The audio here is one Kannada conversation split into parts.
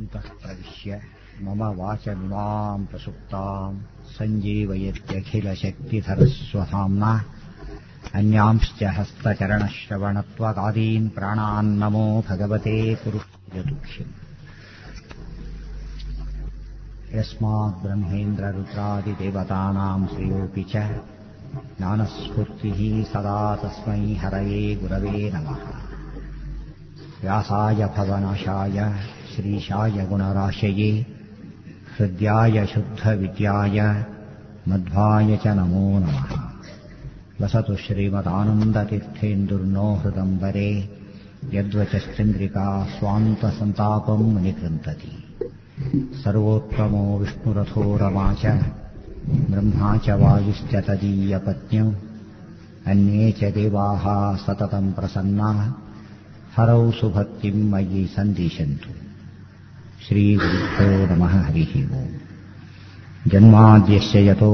अन्तः प्रविश्य मम वाचमिमाम् प्रसुप्ताम् सञ्जीवयत्यखिलशक्तिधरस्वधाम्ना अन्यांश्च हस्तचरणश्रवणत्वगादीन् प्राणान्नमो भगवते पुरुषयदुक्ष्यम् यस्माद्ब्रह्मेन्द्ररुद्रादिदेवतानाम् श्रेयोऽपि च ज्ञानस्फूर्तिः सदा तस्मै हरये गुरवे नमः व्यासाय भवनाशाय श्रीशाय गुणराशये हृद्याय शुद्धविद्याय मध्वाय च नमो नमः वसतु श्रीमदानन्दतीर्थेन्दुर्नो हृदम्बरे यद्वचश्चन्द्रिका स्वान्तसन्तापम् निकृन्तति सर्वोत्तमो विष्णुरथो रमा च ब्रह्मा च वायुश्च तदीयपत्न्यम् अन्ये च देवाः सततम् प्रसन्नाः हरौ सुभक्तिम् मयि सन्दिशन्तु श्रीगुरुभ्यो नमः हरिः ओम् जन्माद्यस्य यतो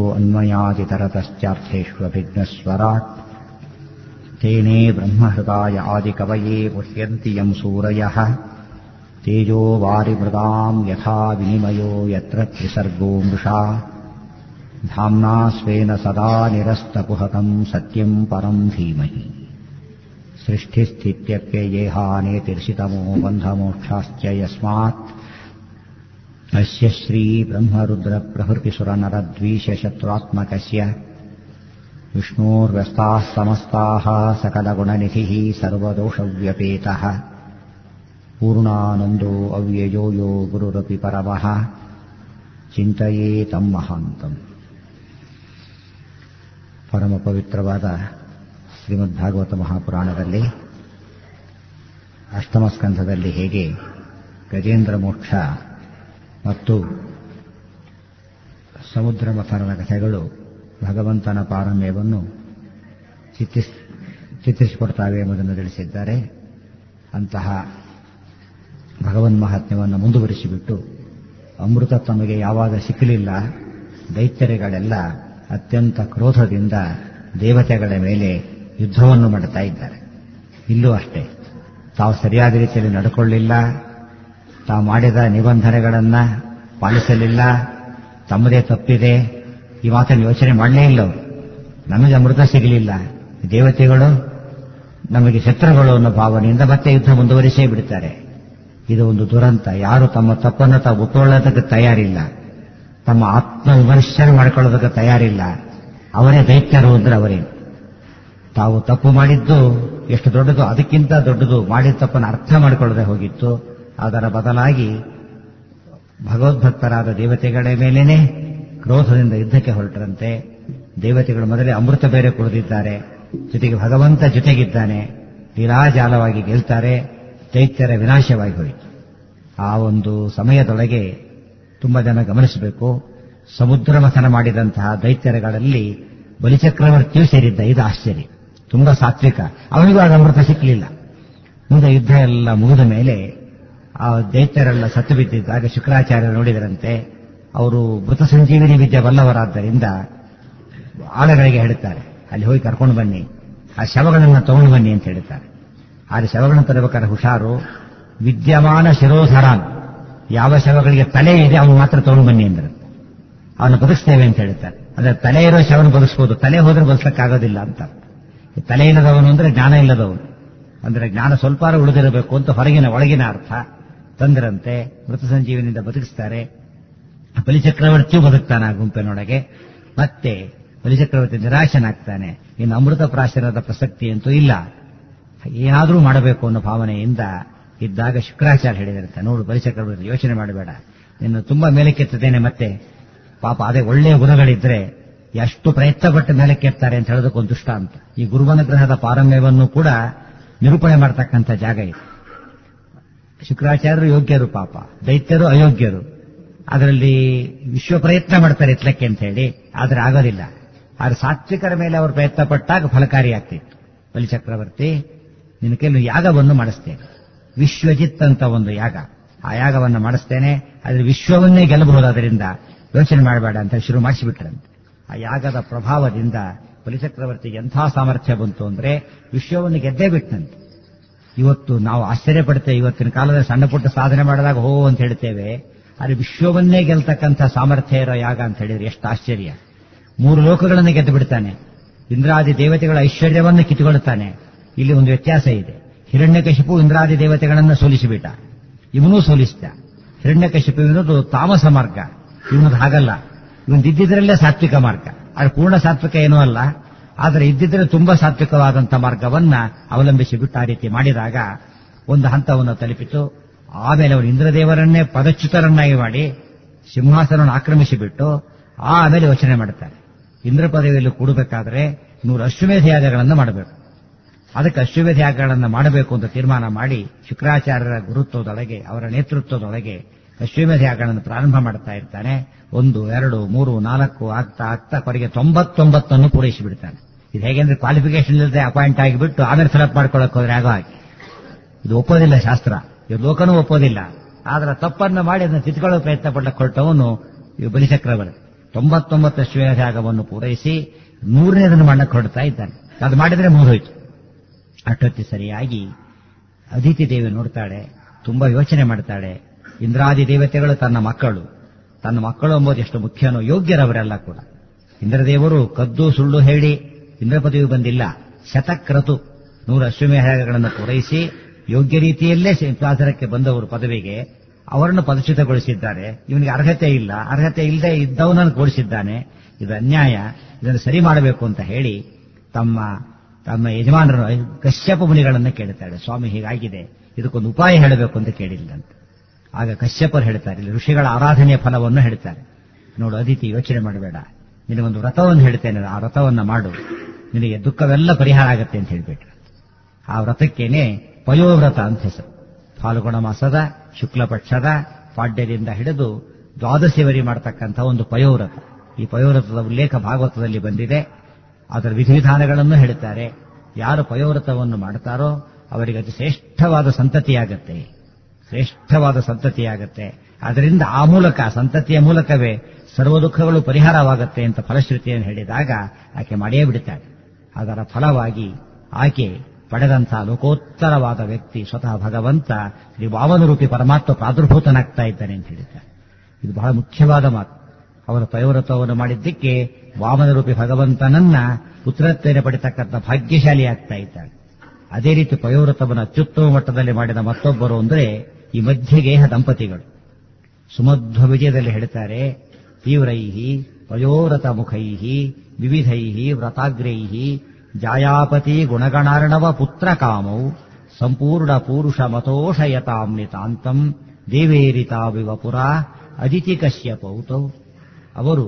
अन्वयादितरतश्चार्थेष्वभिघ्नस्वराट् तेने ब्रह्महृदाय आदिकवये मुह्यन्ति यम् सूरयः तेजो वारिमृदाम् यथा विनिमयो यत्र त्रिसर्गो मृषा धाम्ना स्वेन सदा निरस्तकुहकम् सत्यम् परम् धीमहि सृष्टिस्थित्यप्ययेहानेतिर्षितमो बन्धमोक्षाश्च यस्मात् अस्य श्रीब्रह्मरुद्रप्रभृतिसुरनरद्वीषशत्रुत्मकस्य विष्णोर्व्यस्ताः समस्ताः सकलगुणनिधिः सर्वदोषव्यपेतः पूर्णानन्दो अव्ययो यो गुरुरपि परमः ಚಿಂತೆಯೇ ತಮ್ಮ ಮಹಾಂತಂ ಪರಮ ಪವಿತ್ರವಾದ ಶ್ರೀಮದ್ ಭಾಗವತ ಮಹಾಪುರಾಣದಲ್ಲಿ ಅಷ್ಟಮ ಸ್ಕಂಧದಲ್ಲಿ ಹೇಗೆ ಗಜೇಂದ್ರ ಮೋಕ್ಷ ಮತ್ತು ಸಮುದ್ರ ಮಥನದ ಕಥೆಗಳು ಭಗವಂತನ ಪಾರಮ್ಯವನ್ನು ಚಿತ್ರಿಸ್ ಚಿತ್ರಿಸಿಕೊಡ್ತಾವೆ ಎಂಬುದನ್ನು ತಿಳಿಸಿದ್ದಾರೆ ಅಂತಹ ಭಗವನ್ ಮಹಾತ್ಮ್ಯವನ್ನು ಮುಂದುವರಿಸಿಬಿಟ್ಟು ಅಮೃತ ತಮಗೆ ಯಾವಾಗ ಸಿಕ್ಕಲಿಲ್ಲ ದೈತ್ಯರೆಗಳೆಲ್ಲ ಅತ್ಯಂತ ಕ್ರೋಧದಿಂದ ದೇವತೆಗಳ ಮೇಲೆ ಯುದ್ಧವನ್ನು ಮಾಡುತ್ತಾ ಇದ್ದಾರೆ ಇಲ್ಲೂ ಅಷ್ಟೇ ತಾವು ಸರಿಯಾದ ರೀತಿಯಲ್ಲಿ ನಡ್ಕೊಳ್ಳಿಲ್ಲ ತಾವು ಮಾಡಿದ ನಿಬಂಧನೆಗಳನ್ನು ಪಾಲಿಸಲಿಲ್ಲ ತಮ್ಮದೇ ತಪ್ಪಿದೆ ಈ ಮಾತನ್ನು ಯೋಚನೆ ಮಾಡಲೇ ಇಲ್ಲ ಅವರು ನಮಗೆ ಅಮೃತ ಸಿಗಲಿಲ್ಲ ದೇವತೆಗಳು ನಮಗೆ ಶತ್ರುಗಳು ಅನ್ನೋ ಭಾವನೆಯಿಂದ ಮತ್ತೆ ಯುದ್ಧ ಮುಂದುವರಿಸೇ ಬಿಡ್ತಾರೆ ಇದು ಒಂದು ದುರಂತ ಯಾರು ತಮ್ಮ ತಪ್ಪನ್ನು ತಾವು ಒಪ್ಪಿಕೊಳ್ಳೋದಕ್ಕೆ ತಯಾರಿಲ್ಲ ತಮ್ಮ ಆತ್ಮ ವಿಮರ್ಶನೆ ಮಾಡಿಕೊಳ್ಳೋದಕ್ಕೆ ತಯಾರಿಲ್ಲ ಅವರೇ ದೈತ್ಯರು ಅಂದ್ರೆ ಅವರೇ ತಾವು ತಪ್ಪು ಮಾಡಿದ್ದು ಎಷ್ಟು ದೊಡ್ಡದು ಅದಕ್ಕಿಂತ ದೊಡ್ಡದು ಮಾಡಿದ ತಪ್ಪನ್ನು ಅರ್ಥ ಮಾಡಿಕೊಳ್ಳದೆ ಹೋಗಿತ್ತು ಅದರ ಬದಲಾಗಿ ಭಗವದ್ಭಕ್ತರಾದ ದೇವತೆಗಳ ಮೇಲೇನೆ ಕ್ರೋಧದಿಂದ ಯುದ್ಧಕ್ಕೆ ಹೊರಟರಂತೆ ದೇವತೆಗಳು ಮೊದಲೇ ಅಮೃತ ಬೇರೆ ಕುಡಿದಿದ್ದಾರೆ ಜೊತೆಗೆ ಭಗವಂತ ಜೊತೆಗಿದ್ದಾನೆ ನಿರಾಜಾಲವಾಗಿ ಗೆಲ್ತಾರೆ ದೈತ್ಯರ ವಿನಾಶವಾಗಿ ಹೋಯಿತು ಆ ಒಂದು ಸಮಯದೊಳಗೆ ತುಂಬಾ ಜನ ಗಮನಿಸಬೇಕು ಸಮುದ್ರ ಮಥನ ಮಾಡಿದಂತಹ ದೈತ್ಯರಗಳಲ್ಲಿ ಬಲಿಚಕ್ರವರ್ತಿಯೂ ಸೇರಿದ್ದ ಇದು ಆಶ್ಚರ್ಯ ತುಂಬಾ ಸಾತ್ವಿಕ ಅವನಿಗೂ ಆಗ ಅಮೃತ ಸಿಕ್ಕಲಿಲ್ಲ ಮುಂದೆ ಯುದ್ಧ ಎಲ್ಲ ಮುಗಿದ ಮೇಲೆ ಆ ದೈತ್ಯರೆಲ್ಲ ಸತ್ತು ಬಿದ್ದಿದ್ದಾಗ ಶುಕ್ರಾಚಾರ್ಯ ನೋಡಿದರಂತೆ ಅವರು ಮೃತ ಸಂಜೀವಿನಿ ವಿದ್ಯೆ ಬಲ್ಲವರಾದ್ದರಿಂದ ಆಳಗಳಿಗೆ ಹೇಳುತ್ತಾರೆ ಅಲ್ಲಿ ಹೋಗಿ ಕರ್ಕೊಂಡು ಬನ್ನಿ ಆ ಶವಗಳನ್ನು ತಗೊಂಡು ಬನ್ನಿ ಅಂತ ಹೇಳ್ತಾರೆ ಆದರೆ ಶವಗಳನ್ನು ತರಬೇಕಾದ್ರೆ ಹುಷಾರು ವಿದ್ಯಮಾನ ಶಿರೋಧರಾನ್ ಯಾವ ಶವಗಳಿಗೆ ತಲೆ ಇದೆ ಅವನು ಮಾತ್ರ ತಗೊಂಡು ಬನ್ನಿ ಅಂದ್ರೆ ಅವನು ಬದುಕ್ಸ್ತೇವೆ ಅಂತ ಹೇಳ್ತಾರೆ ಅಂದ್ರೆ ತಲೆ ಇರೋ ಶವನ ಬದುಕಿಸಬಹುದು ತಲೆ ಹೋದ್ರೆ ಬದುಕಕ್ಕಾಗೋದಿಲ್ಲ ಅಂತ ತಲೆ ಇಲ್ಲದವನು ಅಂದ್ರೆ ಜ್ಞಾನ ಇಲ್ಲದವನು ಅಂದ್ರೆ ಜ್ಞಾನ ಸ್ವಲ್ಪ ಉಳಿದಿರಬೇಕು ಅಂತ ಹೊರಗಿನ ಒಳಗಿನ ಅರ್ಥ ತಂದ್ರಂತೆ ಮೃತ ಸಂಜೀವನಿಂದ ಬದುಕಿಸ್ತಾರೆ ಬಲಿಚಕ್ರವರ್ತಿಯೂ ಬದುಕ್ತಾನೆ ಆ ಗುಂಪಿನೊಳಗೆ ಮತ್ತೆ ಬಲಿಚಕ್ರವರ್ತಿ ನಿರಾಶನಾಗ್ತಾನೆ ಇನ್ನು ಅಮೃತ ಪ್ರಾಶನದ ಪ್ರಸಕ್ತಿ ಅಂತೂ ಇಲ್ಲ ಏನಾದರೂ ಮಾಡಬೇಕು ಅನ್ನೋ ಭಾವನೆಯಿಂದ ಇದ್ದಾಗ ಶುಕ್ರಾಚಾರ್ಯ ಹೇಳಿದಂತೆ ನೋಡು ಬಲಿಚಕ್ರವರ್ತಿ ಯೋಚನೆ ಮಾಡಬೇಡ ನಿನ್ನ ತುಂಬಾ ಮೇಲಕ್ಕೆತ್ತದೇನೆ ಮತ್ತೆ ಪಾಪ ಅದೇ ಒಳ್ಳೆಯ ಗುಣಗಳಿದ್ರೆ ಎಷ್ಟು ಪ್ರಯತ್ನ ಪಟ್ಟು ಮೇಲಕ್ಕೆತ್ತಾರೆ ಅಂತ ಹೇಳೋದಕ್ಕೊಂದು ದುಷ್ಟ ಅಂತ ಈ ಗುರುವನುಗ್ರಹದ ಪಾರಮ್ಯವನ್ನು ಕೂಡ ನಿರೂಪಣೆ ಮಾಡತಕ್ಕಂಥ ಜಾಗ ಇದು ಶುಕ್ರಾಚಾರ್ಯರು ಯೋಗ್ಯರು ಪಾಪ ದೈತ್ಯರು ಅಯೋಗ್ಯರು ಅದರಲ್ಲಿ ವಿಶ್ವ ಪ್ರಯತ್ನ ಮಾಡ್ತಾರೆ ಎತ್ತಲಕ್ಕೆ ಅಂತ ಹೇಳಿ ಆದ್ರೆ ಆಗೋದಿಲ್ಲ ಆದ್ರೆ ಸಾತ್ವಿಕರ ಮೇಲೆ ಅವರು ಪ್ರಯತ್ನ ಪಟ್ಟಾಗ ಫಲಕಾರಿಯಾಗ್ತಿತ್ತು ಬಲಿಚಕ್ರವರ್ತಿ ನಿನ್ನ ಕೈಲಿ ಯಾಗವನ್ನು ಮಾಡಿಸ್ತೇನೆ ವಿಶ್ವಜಿತ್ ಅಂತ ಒಂದು ಯಾಗ ಆ ಯಾಗವನ್ನು ಮಾಡಿಸ್ತೇನೆ ಆದ್ರೆ ವಿಶ್ವವನ್ನೇ ಗೆಲ್ಲಬಹುದಾದ್ರಿಂದ ಯೋಚನೆ ಮಾಡಬೇಡ ಅಂತ ಶುರು ಮಾಡಿಸಿಬಿಟ್ರಂತೆ ಆ ಯಾಗದ ಪ್ರಭಾವದಿಂದ ಬಲಿಚಕ್ರವರ್ತಿಗೆ ಎಂಥ ಸಾಮರ್ಥ್ಯ ಬಂತು ಅಂದ್ರೆ ವಿಶ್ವವನ್ನು ಗೆದ್ದೇ ಬಿಟ್ಟಂತೆ ಇವತ್ತು ನಾವು ಆಶ್ಚರ್ಯ ಪಡ್ತೇವೆ ಇವತ್ತಿನ ಕಾಲದಲ್ಲಿ ಸಣ್ಣ ಪುಟ್ಟ ಸಾಧನೆ ಮಾಡಿದಾಗ ಹೋ ಅಂತ ಹೇಳ್ತೇವೆ ಆದರೆ ವಿಶ್ವವನ್ನೇ ಗೆಲ್ತಕ್ಕಂಥ ಸಾಮರ್ಥ್ಯ ಇರೋ ಯಾಗ ಅಂತ ಹೇಳಿದ್ರೆ ಎಷ್ಟು ಆಶ್ಚರ್ಯ ಮೂರು ಲೋಕಗಳನ್ನು ಗೆದ್ದು ಬಿಡ್ತಾನೆ ಇಂದ್ರಾದಿ ದೇವತೆಗಳ ಐಶ್ವರ್ಯವನ್ನು ಕಿತ್ತುಕೊಳ್ಳುತ್ತಾನೆ ಇಲ್ಲಿ ಒಂದು ವ್ಯತ್ಯಾಸ ಇದೆ ಹಿರಣ್ಯಕಶಿಪು ಇಂದ್ರಾದಿ ದೇವತೆಗಳನ್ನು ಸೋಲಿಸಿಬಿಟ್ಟ ಇವನೂ ಸೋಲಿಸಿದ ಹಿರಣ್ಯಕಶಿಪು ಎನ್ನುವುದು ತಾಮಸ ಮಾರ್ಗ ಇವನದು ಹಾಗಲ್ಲ ಇವನ್ ಇದ್ದಿದ್ರಲ್ಲೇ ಸಾತ್ವಿಕ ಮಾರ್ಗ ಅದು ಪೂರ್ಣ ಸಾತ್ವಿಕ ಏನೂ ಅಲ್ಲ ಆದರೆ ಇದ್ದಿದ್ರೆ ತುಂಬಾ ಸಾತ್ವಿಕವಾದಂಥ ಮಾರ್ಗವನ್ನ ಅವಲಂಬಿಸಿ ಬಿಟ್ಟು ಆ ರೀತಿ ಮಾಡಿದಾಗ ಒಂದು ಹಂತವನ್ನು ತಲುಪಿತು ಆಮೇಲೆ ಅವರು ಇಂದ್ರದೇವರನ್ನೇ ಪದಚ್ಯುತರನ್ನಾಗಿ ಮಾಡಿ ಸಿಂಹಾಸನವನ್ನು ಆಕ್ರಮಿಸಿಬಿಟ್ಟು ಆಮೇಲೆ ಯೋಚನೆ ಮಾಡುತ್ತಾರೆ ಇಂದ್ರ ಪದವಿಯಲ್ಲಿ ಕೂಡಬೇಕಾದ್ರೆ ನೂರು ಅಶ್ವಮೇಧ ಯಾಗಗಳನ್ನು ಮಾಡಬೇಕು ಅದಕ್ಕೆ ಅಶ್ವಮೇಧ ಯಾಗಗಳನ್ನು ಮಾಡಬೇಕು ಅಂತ ತೀರ್ಮಾನ ಮಾಡಿ ಶುಕ್ರಾಚಾರ್ಯರ ಗುರುತ್ವದೊಳಗೆ ಅವರ ನೇತೃತ್ವದೊಳಗೆ ಅಶ್ವಮೇಧ ಯಾಗಗಳನ್ನು ಪ್ರಾರಂಭ ಮಾಡ್ತಾ ಇರ್ತಾನೆ ಒಂದು ಎರಡು ಮೂರು ನಾಲ್ಕು ಆಗ್ತಾ ಆಗ್ತಾ ಕೊನೆಗೆ ತೊಂಬತ್ತೊಂಬತ್ತನ್ನು ಪೂರೈಸಿ ಬಿಡ್ತಾನೆ ಇದು ಹೇಗೆಂದ್ರೆ ಕ್ವಾಲಿಫಿಕೇಶನ್ ಇಲ್ಲದೆ ಅಪಾಯಿಂಟ್ ಆಗಿಬಿಟ್ಟು ಆಮೇಲೆ ಫಿಲಪ್ ಮಾಡ್ಕೊಳ್ಳೋಕೆ ಹೋದ್ರೆ ಆಗೋ ಹಾಗೆ ಇದು ಒಪ್ಪೋದಿಲ್ಲ ಶಾಸ್ತ್ರ ಇದು ಲೋಕನೂ ಒಪ್ಪೋದಿಲ್ಲ ಆದ್ರೆ ತಪ್ಪನ್ನು ಮಾಡಿ ಅದನ್ನು ತಿದ್ಕೊಳ್ಳೋ ಪ್ರಯತ್ನ ಪಡಕ್ಕೆ ಹೊರಟವನು ಇವು ಬಲಿಚಕ್ರವರ್ತಿ ತೊಂಬತ್ತೊಂಬತ್ತು ಶ್ವೇಯಾಗವನ್ನು ಪೂರೈಸಿ ನೂರನೇದನ್ನು ಮಾಡಕ್ಕೆ ಹೊರಡ್ತಾ ಇದ್ದಾನೆ ಅದು ಮಾಡಿದ್ರೆ ಮುಗಿದೋಯ್ತು ಅಷ್ಟೊತ್ತಿ ಸರಿಯಾಗಿ ಅದಿತಿ ದೇವಿ ನೋಡ್ತಾಳೆ ತುಂಬಾ ಯೋಚನೆ ಮಾಡ್ತಾಳೆ ಇಂದ್ರಾದಿ ದೇವತೆಗಳು ತನ್ನ ಮಕ್ಕಳು ತನ್ನ ಮಕ್ಕಳು ಎಂಬುದು ಎಷ್ಟು ಮುಖ್ಯನೋ ಯೋಗ್ಯರವರೆಲ್ಲ ಕೂಡ ಇಂದ್ರದೇವರು ಕದ್ದು ಸುಳ್ಳು ಹೇಳಿ ಇಂದ್ರ ಪದವಿ ಬಂದಿಲ್ಲ ಶತಕ್ರತು ನೂರು ಅಶ್ವಮೇಧಗಳನ್ನು ಪೂರೈಸಿ ಯೋಗ್ಯ ರೀತಿಯಲ್ಲೇ ಶಾಸನಕ್ಕೆ ಬಂದವರು ಪದವಿಗೆ ಅವರನ್ನು ಪದಚ್ಯುತಗೊಳಿಸಿದ್ದಾರೆ ಇವನಿಗೆ ಅರ್ಹತೆ ಇಲ್ಲ ಅರ್ಹತೆ ಇಲ್ಲದೆ ಇದ್ದವನನ್ನು ಕೊಡಿಸಿದ್ದಾನೆ ಇದು ಅನ್ಯಾಯ ಇದನ್ನು ಸರಿ ಮಾಡಬೇಕು ಅಂತ ಹೇಳಿ ತಮ್ಮ ತಮ್ಮ ಯಜಮಾನರು ಕಶ್ಯಪ ಮುನಿಗಳನ್ನು ಕೇಳುತ್ತಾಳೆ ಸ್ವಾಮಿ ಹೀಗಾಗಿದೆ ಇದಕ್ಕೊಂದು ಉಪಾಯ ಹೇಳಬೇಕು ಅಂತ ಕೇಳಿಲ್ಲ ಅಂತ ಆಗ ಕಶ್ಯಪರು ಹೇಳ್ತಾರೆ ಇಲ್ಲಿ ಋಷಿಗಳ ಆರಾಧನೆಯ ಫಲವನ್ನು ಹೇಳ್ತಾರೆ ನೋಡು ಅದಿತಿ ಯೋಚನೆ ಮಾಡಬೇಡ ನಿನಗೊಂದು ವ್ರತವನ್ನು ಹೇಳ್ತೇನೆ ಆ ವ್ರತವನ್ನ ಮಾಡು ನಿನಗೆ ದುಃಖವೆಲ್ಲ ಪರಿಹಾರ ಆಗತ್ತೆ ಅಂತ ಹೇಳ್ಬಿಟ್ರು ಆ ವ್ರತಕ್ಕೇನೆ ಪಯೋವ್ರತ ಅಂತ ಹೆಸರು ಫಾಲ್ಗುಣ ಮಾಸದ ಶುಕ್ಲ ಪಕ್ಷದ ಪಾಡ್ಯದಿಂದ ಹಿಡಿದು ದ್ವಾದಶಿವರಿ ಮಾಡತಕ್ಕಂಥ ಒಂದು ಪಯೋವ್ರತ ಈ ಪಯೋವ್ರತದ ಉಲ್ಲೇಖ ಭಾಗವತದಲ್ಲಿ ಬಂದಿದೆ ಅದರ ವಿಧಿವಿಧಾನಗಳನ್ನು ಹೇಳುತ್ತಾರೆ ಯಾರು ಪಯೋವ್ರತವನ್ನು ಮಾಡ್ತಾರೋ ಅವರಿಗೆ ಅತಿ ಶ್ರೇಷ್ಠವಾದ ಸಂತತಿಯಾಗತ್ತೆ ಶ್ರೇಷ್ಠವಾದ ಸಂತತಿಯಾಗತ್ತೆ ಅದರಿಂದ ಆ ಮೂಲಕ ಸಂತತಿಯ ಮೂಲಕವೇ ಸರ್ವ ದುಃಖಗಳು ಪರಿಹಾರವಾಗತ್ತೆ ಅಂತ ಫಲಶ್ರುತಿಯನ್ನು ಹೇಳಿದಾಗ ಆಕೆ ಮಾಡಿಯೇ ಬಿಡುತ್ತಾಳೆ ಅದರ ಫಲವಾಗಿ ಆಕೆ ಪಡೆದಂತಹ ಲೋಕೋತ್ತರವಾದ ವ್ಯಕ್ತಿ ಸ್ವತಃ ಭಗವಂತ ಶ್ರೀ ವಾಮನರೂಪಿ ಪರಮಾತ್ಮ ಪ್ರಾದುರ್ಭೂತನಾಗ್ತಾ ಇದ್ದಾನೆ ಅಂತ ಹೇಳಿದ್ದಾರೆ ಇದು ಬಹಳ ಮುಖ್ಯವಾದ ಮಾತು ಅವರ ಪಯೋವ್ರತವನ್ನು ಮಾಡಿದ್ದಕ್ಕೆ ವಾಮನರೂಪಿ ಭಗವಂತನನ್ನ ಪುತ್ರತ್ವೇನೆ ಪಡಿತಕ್ಕಂಥ ಭಾಗ್ಯಶಾಲಿ ಆಗ್ತಾ ಇದ್ದಾಳೆ ಅದೇ ರೀತಿ ಪಯೋವ್ರತವನ್ನು ಅತ್ಯುತ್ತಮ ಮಟ್ಟದಲ್ಲಿ ಮಾಡಿದ ಮತ್ತೊಬ್ಬರು ಅಂದರೆ ಈ ಮಧ್ಯಗೇಹ ದಂಪತಿಗಳು ಸುಮಧ್ವ ವಿಜಯದಲ್ಲಿ ಹೇಳ್ತಾರೆ ತೀವ್ರೈಹಿ ಪಯೋರಥ ಮುಖೈಹಿ ವಿವಿಧೈಹಿ ವ್ರತಾಗ್ರೈಹಿ ಜಾಯಾಪತಿ ಗುಣಗಣಾರ್ಣವ ಪುತ್ರ ಕಾಮೌ ಸಂಪೂರ್ಣ ಪೂರುಷ ಮತೋಷಯತಾಂ ನಿತಾಂತಂ ದೇವೇರಿತಾವಿವ ಪುರ ಅದಿತಿ ಕಶ್ಯಪೌತೌ ಅವರು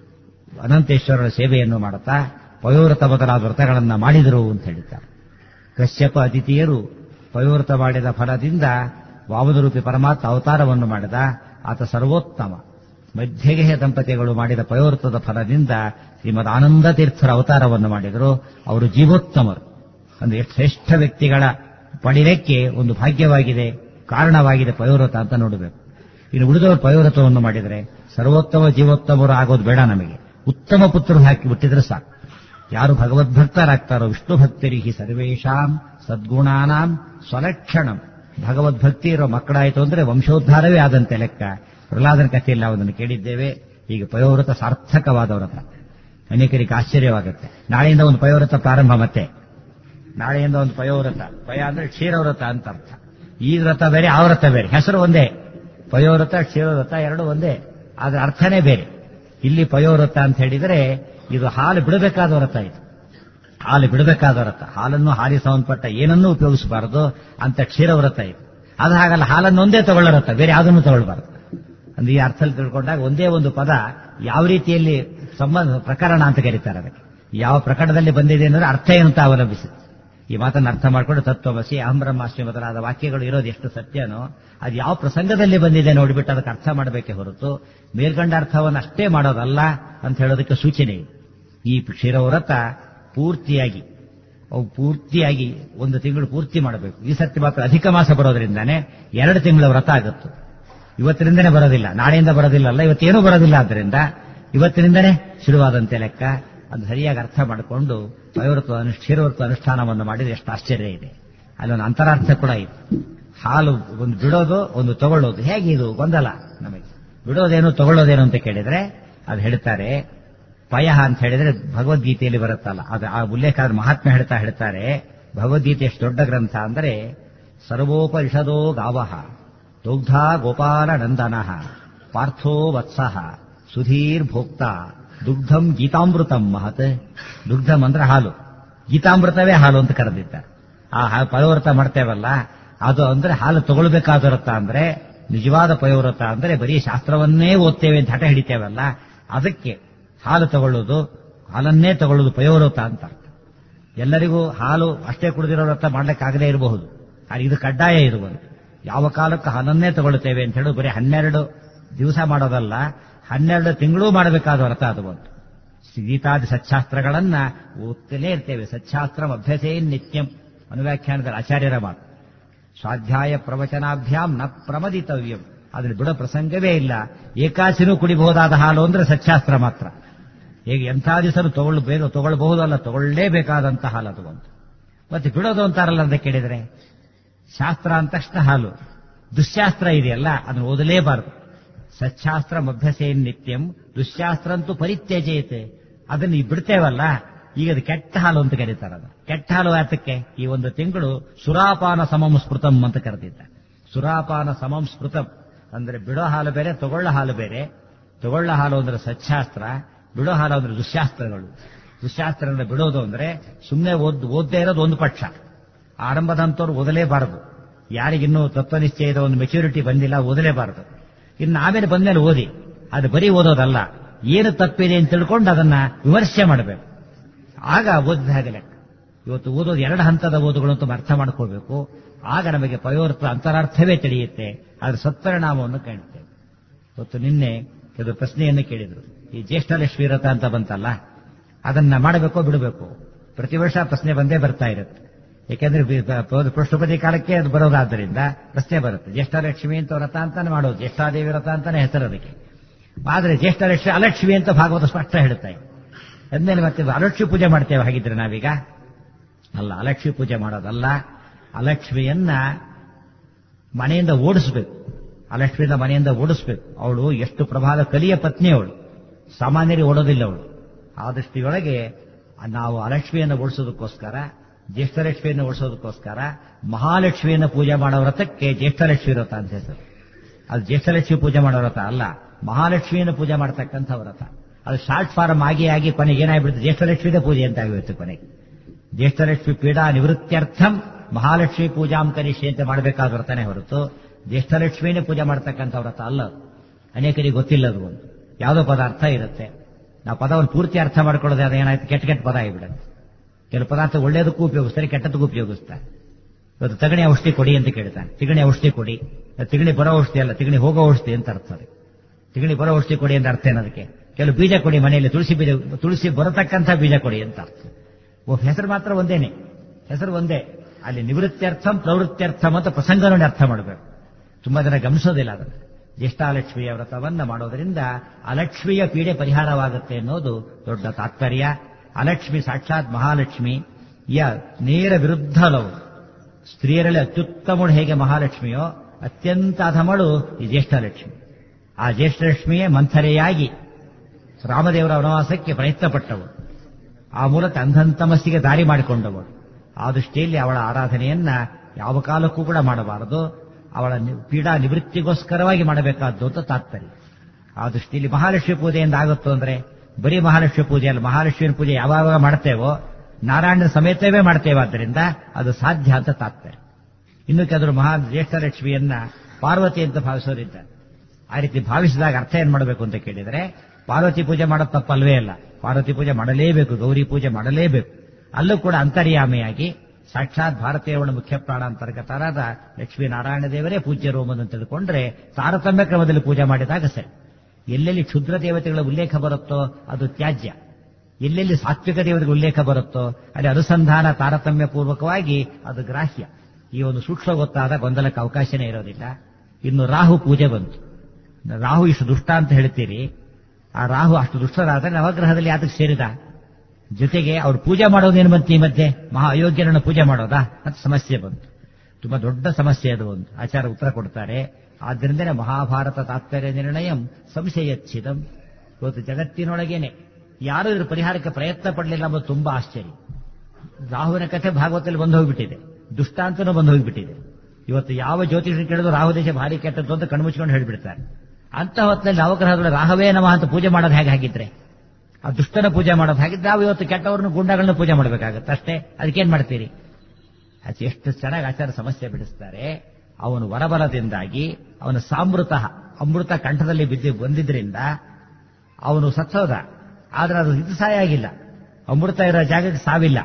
ಅನಂತೇಶ್ವರರ ಸೇವೆಯನ್ನು ಮಾಡುತ್ತಾ ಪಯೋವ್ರತ ಮೊದಲಾದ ವ್ರತಗಳನ್ನು ಮಾಡಿದರು ಅಂತ ಹೇಳಿದ್ದಾರೆ ಕಶ್ಯಪ ಅದಿತಿಯರು ಪಯೋವ್ರತ ಮಾಡಿದ ಫಲದಿಂದ ವಾಮನರೂಪಿ ಪರಮಾತ್ಮ ಅವತಾರವನ್ನು ಮಾಡಿದ ಆತ ಸರ್ವೋತ್ತಮ ಮಧ್ಯಗೆಯ ದಂಪತಿಗಳು ಮಾಡಿದ ಪಯೋವ್ರತದ ಫಲದಿಂದ ಶ್ರೀಮದ್ ಆನಂದ ತೀರ್ಥರ ಅವತಾರವನ್ನು ಮಾಡಿದರು ಅವರು ಜೀವೋತ್ತಮರು ಅಂದ್ರೆ ಎಷ್ಟು ಶ್ರೇಷ್ಠ ವ್ಯಕ್ತಿಗಳ ಪಡಿಲಿಕ್ಕೆ ಒಂದು ಭಾಗ್ಯವಾಗಿದೆ ಕಾರಣವಾಗಿದೆ ಪಯೋವ್ರತ ಅಂತ ನೋಡಬೇಕು ಇನ್ನು ಉಳಿದವರು ಪಯೋವ್ರತವನ್ನು ಮಾಡಿದರೆ ಸರ್ವೋತ್ತಮ ಜೀವೋತ್ತಮರು ಆಗೋದು ಬೇಡ ನಮಗೆ ಉತ್ತಮ ಪುತ್ರರು ಹಾಕಿ ಬಿಟ್ಟಿದ್ರೆ ಸಾಕು ಯಾರು ಭಗವದ್ಭಕ್ತರಾಗ್ತಾರೋ ವಿಷ್ಣು ಭಕ್ತರಿಗೆ ಸರ್ವೇಶಾಂ ಸದ್ಗುಣಾನಾಂ ಸ್ವಲಕ್ಷಣಂ ಭಗವದ್ಭಕ್ತಿ ಇರೋ ಮಕ್ಕಳಾಯಿತು ಅಂದ್ರೆ ವಂಶೋದ್ಧಾರವೇ ಆದಂತೆ ಲೆಕ್ಕ ಪ್ರಹ್ಲಾದನ ಕಥೆಯಲ್ಲಿ ನಾವು ಅದನ್ನು ಕೇಳಿದ್ದೇವೆ ಈಗ ಪಯೋವ್ರತ ಸಾರ್ಥಕವಾದ ವ್ರತ ಅನೇಕರಿಗೆ ಆಶ್ಚರ್ಯವಾಗುತ್ತೆ ನಾಳೆಯಿಂದ ಒಂದು ಪಯೋವ್ರತ ಪ್ರಾರಂಭ ಮತ್ತೆ ನಾಳೆಯಿಂದ ಒಂದು ಪಯೋವ್ರತ ಪಯ ಅಂದ್ರೆ ಕ್ಷೀರವ್ರತ ಅಂತ ಅರ್ಥ ಈ ವ್ರತ ಬೇರೆ ಆ ವ್ರತ ಬೇರೆ ಹೆಸರು ಒಂದೇ ಪಯೋವ್ರತ ಕ್ಷೀರವ್ರತ ಎರಡು ಒಂದೇ ಆದ್ರೆ ಅರ್ಥನೇ ಬೇರೆ ಇಲ್ಲಿ ಪಯೋವ್ರತ ಅಂತ ಹೇಳಿದರೆ ಇದು ಹಾಲು ಬಿಡಬೇಕಾದ ವ್ರತ ಇದು ಹಾಲು ಬಿಡಬೇಕಾದ ವ್ರತ ಹಾಲನ್ನು ಹಾಲಿ ಸಂಬಂಧಪಟ್ಟ ಏನನ್ನೂ ಉಪಯೋಗಿಸಬಾರದು ಅಂತ ಕ್ಷೀರವ್ರತ ಇದು ಅದು ಹಾಗಲ್ಲ ಹಾಲನ್ನು ಒಂದೇ ತಗೊಳ್ಳರತ್ತ ಬೇರೆ ಯಾವುದನ್ನು ತಗೊಳ್ಬಾರದು ಅಂದ್ರೆ ಈ ಅರ್ಥದಲ್ಲಿ ತಿಳ್ಕೊಂಡಾಗ ಒಂದೇ ಒಂದು ಪದ ಯಾವ ರೀತಿಯಲ್ಲಿ ಸಂಬಂಧ ಪ್ರಕರಣ ಅಂತ ಕರೀತಾರೆ ಅದಕ್ಕೆ ಯಾವ ಪ್ರಕರಣದಲ್ಲಿ ಬಂದಿದೆ ಅನ್ನೋದು ಅರ್ಥ ಏನು ಅಂತ ಅವಲಂಬಿಸಿ ಈ ಮಾತನ್ನು ಅರ್ಥ ಮಾಡಿಕೊಂಡು ತತ್ವಮಸಿ ಅಹಂ ಬ್ರಹ್ಮಾಸ್ಮಿ ಮೊದಲಾದ ವಾಕ್ಯಗಳು ಇರೋದು ಎಷ್ಟು ಸತ್ಯನೋ ಅದು ಯಾವ ಪ್ರಸಂಗದಲ್ಲಿ ಬಂದಿದೆ ನೋಡಿಬಿಟ್ಟು ಅದಕ್ಕೆ ಅರ್ಥ ಮಾಡಬೇಕೆ ಹೊರತು ಮೇಲ್ಗಂಡ ಅರ್ಥವನ್ನು ಅಷ್ಟೇ ಮಾಡೋದಲ್ಲ ಅಂತ ಹೇಳೋದಕ್ಕೆ ಸೂಚನೆ ಇದೆ ಈ ಕ್ಷೀರವ್ರತ ಪೂರ್ತಿಯಾಗಿ ಅವು ಪೂರ್ತಿಯಾಗಿ ಒಂದು ತಿಂಗಳು ಪೂರ್ತಿ ಮಾಡಬೇಕು ಈ ಸರ್ತಿ ಮಾತ್ರ ಅಧಿಕ ಮಾಸ ಬರೋದ್ರಿಂದಾನೆ ಎರಡು ತಿಂಗಳ ವ್ರತ ಆಗುತ್ತೆ ಇವತ್ತಿನಿಂದನೇ ಬರೋದಿಲ್ಲ ನಾಳೆಯಿಂದ ಬರೋದಿಲ್ಲ ಅಲ್ಲ ಇವತ್ತೇನೂ ಬರೋದಿಲ್ಲ ಆದ್ದರಿಂದ ಇವತ್ತಿನಿಂದನೇ ಶುರುವಾದಂತೆ ಲೆಕ್ಕ ಅದು ಸರಿಯಾಗಿ ಅರ್ಥ ಮಾಡಿಕೊಂಡು ಪಯೋವೃತ್ವ ಕ್ಷೀರವೃತ್ವ ಅನುಷ್ಠಾನವನ್ನು ಮಾಡಿದ್ರೆ ಎಷ್ಟು ಆಶ್ಚರ್ಯ ಇದೆ ಅಲ್ಲೊಂದು ಅಂತರಾರ್ಥ ಕೂಡ ಇದೆ ಹಾಲು ಒಂದು ಬಿಡೋದು ಒಂದು ತಗೊಳ್ಳೋದು ಹೇಗೆ ಇದು ಗೊಂದಲ ನಮಗೆ ಬಿಡೋದೇನು ತಗೊಳ್ಳೋದೇನು ಅಂತ ಕೇಳಿದ್ರೆ ಅದು ಹೇಳ್ತಾರೆ ಪಯ ಅಂತ ಹೇಳಿದ್ರೆ ಭಗವದ್ಗೀತೆಯಲ್ಲಿ ಬರುತ್ತಲ್ಲ ಅದು ಆ ಉಲ್ಲೇಖ ಆದ್ರೆ ಮಹಾತ್ಮ ಹೇಳ್ತಾ ಹೇಳ್ತಾರೆ ಭಗವದ್ಗೀತೆ ಎಷ್ಟು ದೊಡ್ಡ ಗ್ರಂಥ ಅಂದ್ರೆ ಸರ್ವೋಪನಿಷದೋ ಗಾವಹ ದೌಗ್ಧ ಗೋಪಾಲ ನಂದನ ಪಾರ್ಥೋ ವತ್ಸಃ ಸುಧೀರ್ ಭೋಕ್ತ ದುಗ್ಧಂ ಗೀತಾಮೃತಂ ಮಹತ್ ದುಗ್ಧಂ ಅಂದ್ರೆ ಹಾಲು ಗೀತಾಮೃತವೇ ಹಾಲು ಅಂತ ಕರೆದಿದ್ದಾರೆ ಆ ಹಾ- ಪಯೋವ್ರತ ಮಾಡ್ತೇವಲ್ಲ ಅದು ಅಂದ್ರೆ ಹಾಲು ತಗೊಳ್ಬೇಕಾದ ವ್ರತ ಅಂದ್ರೆ ನಿಜವಾದ ಪಯೋವ್ರತ ಅಂದ್ರೆ ಬರೀ ಶಾಸ್ತ್ರವನ್ನೇ ಓದ್ತೇವೆ ಅಂತ ಹಠ ಹಿಡಿತೇವಲ್ಲ ಅದಕ್ಕೆ ಹಾಲು ತಗೊಳ್ಳೋದು ಹಾಲನ್ನೇ ತಗೊಳ್ಳೋದು ಪಯೋವ್ರತ ಅಂತ ಅರ್ಥ. ಎಲ್ಲರಿಗೂ ಹಾಲು ಅಷ್ಟೇ ಕುಡಿದಿರೋ ವ್ರತ ಮಾಡ್ಲಿಕ್ಕಾಗದೇ ಇರಬಹುದು ಆದ್ರೆ ಇದು ಕಡ್ಡಾಯ ಇರುವುದು ಯಾವ ಕಾಲಕ್ಕೂ ಹಾಲನ್ನೇ ತಗೊಳ್ತೇವೆ ಅಂತ ಹೇಳಿ ಬರೀ ಹನ್ನೆರಡು ದಿವಸ ಮಾಡೋದಲ್ಲ ಹನ್ನೆರಡು ತಿಂಗಳೂ ಮಾಡಬೇಕಾದ ವ್ರತ ಅದು ಬಂತು ಗೀತಾದಿ ಸಚ್ಚಾಸ್ತ್ರಗಳನ್ನ ಓದ್ತಲೇ ಇರ್ತೇವೆ ಸಚ್ಚಾಸ್ತ್ರ ಅಭ್ಯಸೇ ನಿತ್ಯಂ ಅನುವ್ಯಾಖ್ಯಾನದ ಆಚಾರ್ಯರ ಮಾತು ಸ್ವಾಧ್ಯಾಯ ಪ್ರವಚನಾಭ್ಯಾಂ ನ ಪ್ರಮದಿತವ್ಯಂ ಅದ್ರ ಬಿಡೋ ಪ್ರಸಂಗವೇ ಇಲ್ಲ ಏಕಾಸಿನೂ ಕುಡಿಬಹುದಾದ ಹಾಲು ಅಂದ್ರೆ ಸಚ್ಚಾಸ್ತ್ರ ಮಾತ್ರ ಹೇಗೆ ಎಂಥ ದಿವಸನೂ ತಗೊಳ್ಬೇಕು ತಗೊಳ್ಬಹುದಲ್ಲ ತಗೊಳ್ಳೇಬೇಕಾದಂತ ಹಾಲು ಅದು ಬಂತು ಮತ್ತೆ ಬಿಡೋದು ಅಂತಾರಲ್ಲ ಅಂತ ಕೇಳಿದ್ರೆ ಶಾಸ್ತ್ರ ಅಂದ ತಕ್ಷಣ ಹಾಲು ದುಶ್ಯಾಸ್ತ್ರ ಇದೆಯಲ್ಲ ಅದನ್ನು ಓದಲೇಬಾರದು ಸಚ್ಚಾಸ್ತ್ರ ಅಭ್ಯಸೇನ್ ನಿತ್ಯಂ ದುಶ್ಯಾಸ್ತ್ರ ಅಂತೂ ಪರಿತ್ಯಜೇತೆ ಅದನ್ನ ಈ ಬಿಡ್ತೇವಲ್ಲ ಈಗ ಅದು ಕೆಟ್ಟ ಹಾಲು ಅಂತ ಕರೀತಾರೆ ಅದು ಕೆಟ್ಟ ಹಾಲು ಯಾತಕ್ಕೆ ಈ ಒಂದು ತಿಂಗಳು ಸುರಾಪಾನ ಸಮಂ ಸ್ಮೃತಂ ಅಂತ ಕರೆದಿದ್ದ ಸುರಾಪಾನ ಸಮಂ ಸ್ಮೃತಂ ಅಂದ್ರೆ ಬಿಡೋ ಹಾಲು ಬೇರೆ ತಗೊಳ್ಳ ಹಾಲು ಬೇರೆ ತಗೊಳ್ಳ ಹಾಲು ಅಂದ್ರೆ ಸಚ್ಚಾಸ್ತ್ರ ಬಿಡೋ ಹಾಲು ಅಂದ್ರೆ ದುಶ್ಯಾಸ್ತ್ರಗಳು ದುಶ್ಯಾಸ್ತ್ರ ಬಿಡೋದು ಅಂದ್ರೆ ಸುಮ್ಮನೆ ಓದ್ ಓದ್ದೇ ಇರೋದು ಒಂದು ಪಕ್ಷ ಆರಂಭದ ಹಂತವ್ರು ಓದಲೇಬಾರದು ಯಾರಿಗಿನ್ನೂ ತತ್ವನಿಶ್ಚಯದ ಒಂದು ಮೆಚುರಿಟಿ ಬಂದಿಲ್ಲ ಓದಲೇಬಾರದು ಇನ್ನು ಆಮೇಲೆ ಬಂದ್ಮೇಲೆ ಓದಿ ಅದು ಬರೀ ಓದೋದಲ್ಲ ಏನು ತಪ್ಪಿದೆ ಅಂತ ತಿಳ್ಕೊಂಡು ಅದನ್ನ ವಿಮರ್ಶೆ ಮಾಡಬೇಕು ಆಗ ಓದಿದ ಹಾಗೆ ಲೆಕ್ಕ ಇವತ್ತು ಓದೋದು ಎರಡು ಹಂತದ ಓದುಗಳು ಅಂತ ಅರ್ಥ ಮಾಡ್ಕೋಬೇಕು ಆಗ ನಮಗೆ ಪಯೋರ್ಥ ಅಂತರಾರ್ಥವೇ ತಿಳಿಯುತ್ತೆ ಅದರ ಸತ್ಪರಿಣಾಮವನ್ನು ಕಾಣುತ್ತೇವೆ ಇವತ್ತು ನಿನ್ನೆ ಇದು ಪ್ರಶ್ನೆಯನ್ನು ಕೇಳಿದ್ರು ಈ ಜ್ಯೇಷ್ಠಲಕ್ಷ್ಮಿ ವ್ರತ ಅಂತ ಬಂತಲ್ಲ ಅದನ್ನ ಮಾಡಬೇಕೋ ಬಿಡಬೇಕು ಪ್ರತಿ ವರ್ಷ ಪ್ರಶ್ನೆ ಬಂದೇ ಬರ್ತಾ ಇರುತ್ತೆ ಯಾಕೆಂದ್ರೆ ಬಿ- ಪ- ಪೃಷ್ಠಪತಿ ಕಾಲಕ್ಕೆ ಅದು ಬರೋದಾದ್ದರಿಂದ ಪ್ರಶ್ನೆ ಬರುತ್ತೆ ಜ್ಯೇಷ್ಠಲಕ್ಷ್ಮಿ ಅಂತ ವ್ರತ ಅಂತಾನೆ ಮಾಡೋದು ಜ್ಯೇಷ್ಠಾದೇವಿ ವ್ರತ ಅಂತಾನೆ ಹೆಸರು ಅದಕ್ಕೆ ಆದ್ರೆ ಜ್ಯೇಷ್ಠಲಕ್ಷ್ಮಿ ಅಲಕ್ಷ್ಮಿ ಅಂತ ಭಾಗವತ ಸ್ಪಷ್ಟ ಹೇಳ್ತಾ ಇದೆ ಅಂದ್ಮೇಲೆ ಮತ್ತೆ ಅಲಕ್ಷ್ಮಿ ಪೂಜೆ ಮಾಡ್ತೇವೆ ಹಾಗಿದ್ರೆ ನಾವೀಗ ಅಲ್ಲ ಅಲಕ್ಷ್ಮಿ ಪೂಜೆ ಮಾಡೋದಲ್ಲ ಅಲಕ್ಷ್ಮಿಯನ್ನ ಮನೆಯಿಂದ ಓಡಿಸ್ಬೇಕು ಅಲಕ್ಷ್ಮಿಯಿಂದ ಮನೆಯಿಂದ ಓಡಿಸ್ಬೇಕು ಅವಳು ಎಷ್ಟು ಪ್ರಭಾದ ಕಲಿಯ ಪತ್ನಿ ಅವಳು ಸಾಮಾನ್ಯರಿಗೆ ಓಡೋದಿಲ್ಲ ಅವಳು ಆ ದೃಷ್ಟಿಯೊಳಗೆ ನಾವು ಅಲಕ್ಷ್ಮಿಯನ್ನು ಓಡಿಸೋದಕ್ಕೋಸ್ಕರ ಜ್ಯೇಷ್ಠಲಕ್ಷ್ಮಿಯನ್ನು ಓಡಿಸೋದಕ್ಕೋಸ್ಕರ ಮಹಾಲಕ್ಷ್ಮಿಯನ್ನು ಪೂಜೆ ಮಾಡೋ ವ್ರತಕ್ಕೆ ಜ್ಯೇಷ್ಠಲಕ್ಷ್ಮಿ ವ್ರತ ಅಂತ ಹೆಸರು ಅದು ಜ್ಯೇಷ್ಠಲಕ್ಷ್ಮಿ ಪೂಜೆ ಮಾಡೋ ವ್ರತ ಅಲ್ಲ ಮಹಾಲಕ್ಷ್ಮಿಯನ್ನು ಪೂಜೆ ಮಾಡತಕ್ಕಂಥ ವ್ರತ ಅದು ಶಾರ್ಟ್ ಫಾರ್ಮ್ ಆಗಿ ಆಗಿ ಕೊನೆಗೆ ಏನಾಗ್ಬಿಡುತ್ತೆ ಜ್ಯೇಷ್ಠಲಕ್ಷ್ಮಿದೇ ಪೂಜೆ ಅಂತ ಆಗಿರುತ್ತೆ ಕೊನೆಗೆ ಜ್ಯೇಷ್ಠಲಕ್ಷ್ಮಿ ಪೀಡಾ ನಿವೃತ್ತ್ಯರ್ಥಂ ಮಹಾಲಕ್ಷ್ಮಿ ಪೂಜಾಂ ಕರಿಷಿ ಅಂತ ಮಾಡಬೇಕಾದ ವ್ರತನೇ ಹೊರತು ಜ್ಯೇಷ್ಠಲಕ್ಷ್ಮಿನೇ ಪೂಜೆ ಮಾಡ್ತಕ್ಕಂಥ ವ್ರತ ಅಲ್ಲ ಅದು. ಅನೇಕರಿಗೆ ಗೊತ್ತಿಲ್ಲ ಅದು ಒಂದು ಯಾವುದೋ ಪದ ಅರ್ಥ ಇರುತ್ತೆ ನಾವು ಪದವನ್ನು ಪೂರ್ತಿ ಅರ್ಥ ಮಾಡ್ಕೊಳ್ಳೋದು ಅದು ಏನಾಯ್ತು ಕೆಟ್ಟ ಕೆಟ್ಟ ಪದ ಆಗಿಬಿಡುತ್ತೆ ಕೆಲವು ಪದಾರ್ಥ ಒಳ್ಳೆಯದಕ್ಕೂ ಉಪಯೋಗಿಸ್ತಾರೆ ಕೆಟ್ಟದಕ್ಕೂ ಉಪಯೋಗಿಸ್ತಾರೆ ಇವತ್ತು ತಗಣಿ ಔಷಧಿ ಕೊಡಿ ಅಂತ ಕೇಳ್ತಾನೆ ತಿಗಣಿ ಔಷಧಿ ಕೊಡಿ ತಿಗಣಿ ಬರೋ ಔಷಧಿ ಅಲ್ಲ ತಿಗಣಿ ಹೋಗೋ ಔಷಧಿ ಅಂತ ಅರ್ಥ ಅದು ತಿಗಣಿ ಬರೋ ಔಷಧಿ ಕೊಡಿ ಅಂತ ಅರ್ಥ ಏನದಕ್ಕೆ ಕೆಲವು ಬೀಜ ಕೊಡಿ ಮನೆಯಲ್ಲಿ ತುಳಸಿ ಬೀಜ ತುಳಸಿ ಬರತಕ್ಕಂಥ ಬೀಜ ಕೊಡಿ ಅಂತ ಅರ್ಥ ಓ ಹೆಸರು ಮಾತ್ರ ಒಂದೇನೆ ಹೆಸರು ಒಂದೇ ಅಲ್ಲಿ ನಿವೃತ್ತ್ಯರ್ಥಂ ಪ್ರವೃತ್ತ್ಯರ್ಥಂ ಅಂತ ಪ್ರಸಂಗ ನೋಡಿ ಅರ್ಥ ಮಾಡಬೇಕು ತುಂಬಾ ಜನ ಗಮನಿಸೋದಿಲ್ಲ ಅದನ್ನು ಜ್ಯೇಷ್ಠಾಲಕ್ಷ್ಮಿಯ ವ್ರತವನ್ನ ಮಾಡೋದರಿಂದ ಅಲಕ್ಷ್ಮಿಯ ಪೀಡೆ ಪರಿಹಾರವಾಗುತ್ತೆ ಅನ್ನೋದು ದೊಡ್ಡ ತಾತ್ಪರ್ಯ ಅಲಕ್ಷ್ಮಿ ಸಾಕ್ಷಾತ್ ಮಹಾಲಕ್ಷ್ಮಿ ಯ ನೇರ ವಿರುದ್ಧಲವು ಸ್ತ್ರೀಯರಲ್ಲಿ ಅತ್ಯುತ್ತಮಳು ಹೇಗೆ ಮಹಾಲಕ್ಷ್ಮಿಯೋ ಅತ್ಯಂತ ಅಧಮಳು ಈ ಜ್ಯೇಷ್ಠಲಕ್ಷ್ಮಿ ಆ ಜ್ಯೇಷ್ಠಲಕ್ಷ್ಮಿಯೇ ಮಂಥರೆಯಾಗಿ ರಾಮದೇವರ ವನವಾಸಕ್ಕೆ ಪ್ರಯತ್ನಪಟ್ಟವಳು ಆ ಮೂಲಕ ಅಂಧಂತಮಸ್ಸಿಗೆ ದಾರಿ ಮಾಡಿಕೊಂಡವಳು ಆ ದೃಷ್ಟಿಯಲ್ಲಿ ಅವಳ ಆರಾಧನೆಯನ್ನ ಯಾವ ಕಾಲಕ್ಕೂ ಕೂಡ ಮಾಡಬಾರದು ಅವಳ ನಿ- ಪೀಡಾ ನಿವೃತ್ತಿಗೋಸ್ಕರವಾಗಿ ಮಾಡಬೇಕಾದ್ದು ಅಂತ ತಾತ್ಪರ್ಯ ಆ ದೃಷ್ಟಿಯಲ್ಲಿ ಮಹಾಲಕ್ಷ್ಮಿ ಪೂಜೆಯಿಂದ ಆಗುತ್ತೋ ಅಂದ್ರೆ ಬರೀ ಮಹಾಲಕ್ಷ್ಮಿ ಪೂಜೆ ಅಲ್ಲ ಮಹಾಲಕ್ಷ್ಮಿಯ ಪೂಜೆ ಯಾವಾಗ ಮಾಡ್ತೇವೋ ನಾರಾಯಣನ ಸಮೇತವೇ ಮಾಡ್ತೇವೆ ಆದ್ದರಿಂದ ಅದು ಸಾಧ್ಯ ಅಂತ ತಾತ್ಪರ್ಯ ಇನ್ನು ಕೆಲವರು ಮಹಾ ಜ್ಯೇಷ್ಠಲಕ್ಷ್ಮಿಯನ್ನ ಪಾರ್ವತಿ ಅಂತ ಭಾವಿಸೋರಿದ್ದಾರೆ ಆ ರೀತಿ ಭಾವಿಸಿದಾಗ ಅರ್ಥ ಏನ್ ಮಾಡಬೇಕು ಅಂತ ಕೇಳಿದ್ರೆ ಪಾರ್ವತಿ ಪೂಜೆ ಮಾಡೋದು ತಪ್ಪಲ್ವೇ ಅಲ್ಲ ಪಾರ್ವತಿ ಪೂಜೆ ಮಾಡಲೇಬೇಕು ಗೌರಿ ಪೂಜೆ ಮಾಡಲೇಬೇಕು ಅಲ್ಲೂ ಕೂಡ ಅಂತರ್ಯಾಮಿಯಾಗಿ ಸಾಕ್ಷಾತ್ ಭಾರತೀಯವಳ ಮುಖ್ಯ ಪ್ರಾಣ ಅಂತರ್ಗತರಾದ ಲಕ್ಷ್ಮೀನಾರಾಯಣ ದೇವರೇ ಪೂಜ್ಯರು ಎಂಬುದನ್ನು ತಿಳ್ಕೊಂಡ್ರೆ ತಾರತಮ್ಯ ಕ್ರಮದಲ್ಲಿ ಪೂಜೆ ಮಾಡಿದಾಗ ಸರಿ ಎಲ್ಲೆಲ್ಲಿ ಕ್ಷುದ್ರ ದೇವತೆಗಳ ಉಲ್ಲೇಖ ಬರುತ್ತೋ ಅದು ತ್ಯಾಜ್ಯ ಎಲ್ಲೆಲ್ಲಿ ಸಾತ್ವಿಕ ದೇವತೆಗಳ ಉಲ್ಲೇಖ ಬರುತ್ತೋ ಅಲ್ಲಿ ಅನುಸಂಧಾನ ತಾರತಮ್ಯ ಪೂರ್ವಕವಾಗಿ ಅದು ಗ್ರಾಹ್ಯ ಈ ಒಂದು ಸೂಕ್ಷ್ಮ ಗೊತ್ತಾದ ಗೊಂದಲಕ್ಕೆ ಅವಕಾಶನೇ ಇರೋದಿಲ್ಲ ಇನ್ನು ರಾಹು ಪೂಜೆ ಬಂತು ರಾಹು ಇಷ್ಟು ದುಷ್ಟ ಅಂತ ಹೇಳ್ತೀರಿ ಆ ರಾಹು ಅಷ್ಟು ದುಷ್ಟರಾದ್ರೆ ನವಗ್ರಹದಲ್ಲಿ ಯಾತಕ್ಕೆ ಸೇರಿದ ಜೊತೆಗೆ ಅವ್ರು ಪೂಜೆ ಮಾಡೋದೇನು ಬಂತು ಈ ಮಧ್ಯೆ ಮಹಾ ಅಯೋಗ್ಯರನ್ನು ಪೂಜೆ ಮಾಡೋದಾ ಅಂತ ಸಮಸ್ಯೆ ಬಂತು ತುಂಬಾ ದೊಡ್ಡ ಸಮಸ್ಯೆ ಅದು ಒಂದು ಆಚಾರ ಉತ್ತರ ಕೊಡ್ತಾರೆ ಆದ್ರಿಂದಲೇ ಮಹಾಭಾರತ ತಾತ್ಪರ್ಯ ನಿರ್ಣಯಂ ಸಂಶಯಚ್ಛಿದಂ ಇವತ್ತು ಜಗತ್ತಿನೊಳಗೇನೆ ಯಾರೂ ಇದ್ರ ಪರಿಹಾರಕ್ಕೆ ಪ್ರಯತ್ನ ಪಡಲಿಲ್ಲ ಎಂಬುದು ತುಂಬಾ ಆಶ್ಚರ್ಯ ರಾಹುವಿನ ಕಥೆ ಭಾಗವತದಲ್ಲಿ ಬಂದು ಹೋಗ್ಬಿಟ್ಟಿದೆ ದುಷ್ಟಾಂತನೂ ಬಂದು ಹೋಗ್ಬಿಟ್ಟಿದೆ ಇವತ್ತು ಯಾವ ಜ್ಯೋತಿಷ ಕೇಳಿದ್ರು ರಾಹು ದೇಶ ಭಾರಿ ಕೆಟ್ಟದ್ದು ಅಂತ ಕಣ್ಮುಚ್ಕೊಂಡು ಹೇಳ್ಬಿಡ್ತಾರೆ ಅಂತ ಹೊತ್ತಿನಲ್ಲಿ ನವಗ್ರಹಗಳು ರಾಹವೇ ನಮಃ ಅಂತ ಪೂಜೆ ಮಾಡೋದು ಹೇಗೆ ಹಾಗಿದ್ರೆ ಆ ದುಷ್ಟನ ಪೂಜೆ ಮಾಡೋದು ಹಾಗಿದ್ರೆ ನಾವು ಇವತ್ತು ಕೆಟ್ಟವ್ರನ್ನ ಗುಂಡಗಳನ್ನ ಪೂಜೆ ಮಾಡಬೇಕಾಗತ್ತೆ ಅಷ್ಟೇ ಅದಕ್ಕೇನ್ ಮಾಡ್ತೀರಿ ಅದು ಎಷ್ಟು ಚೆನ್ನಾಗಿ ಆಚಾರ ಸಮಸ್ಯೆ ಬಿಡಿಸ್ತಾರೆ ಅವನು ವರಬಲದಿಂದಾಗಿ ಅವನ ಸಾಮೃತ ಅಮೃತ ಕಂಠದಲ್ಲಿ ಬಿದ್ದು ಬಂದಿದ್ರಿಂದ ಅವನು ಸತ್ತೋದ ಆದ್ರೆ ಅದು ಇದು ಸಹಾಯ ಆಗಿಲ್ಲ ಅಮೃತ ಇರೋ ಜಾಗಕ್ಕೆ ಸಾವಿಲ್ಲ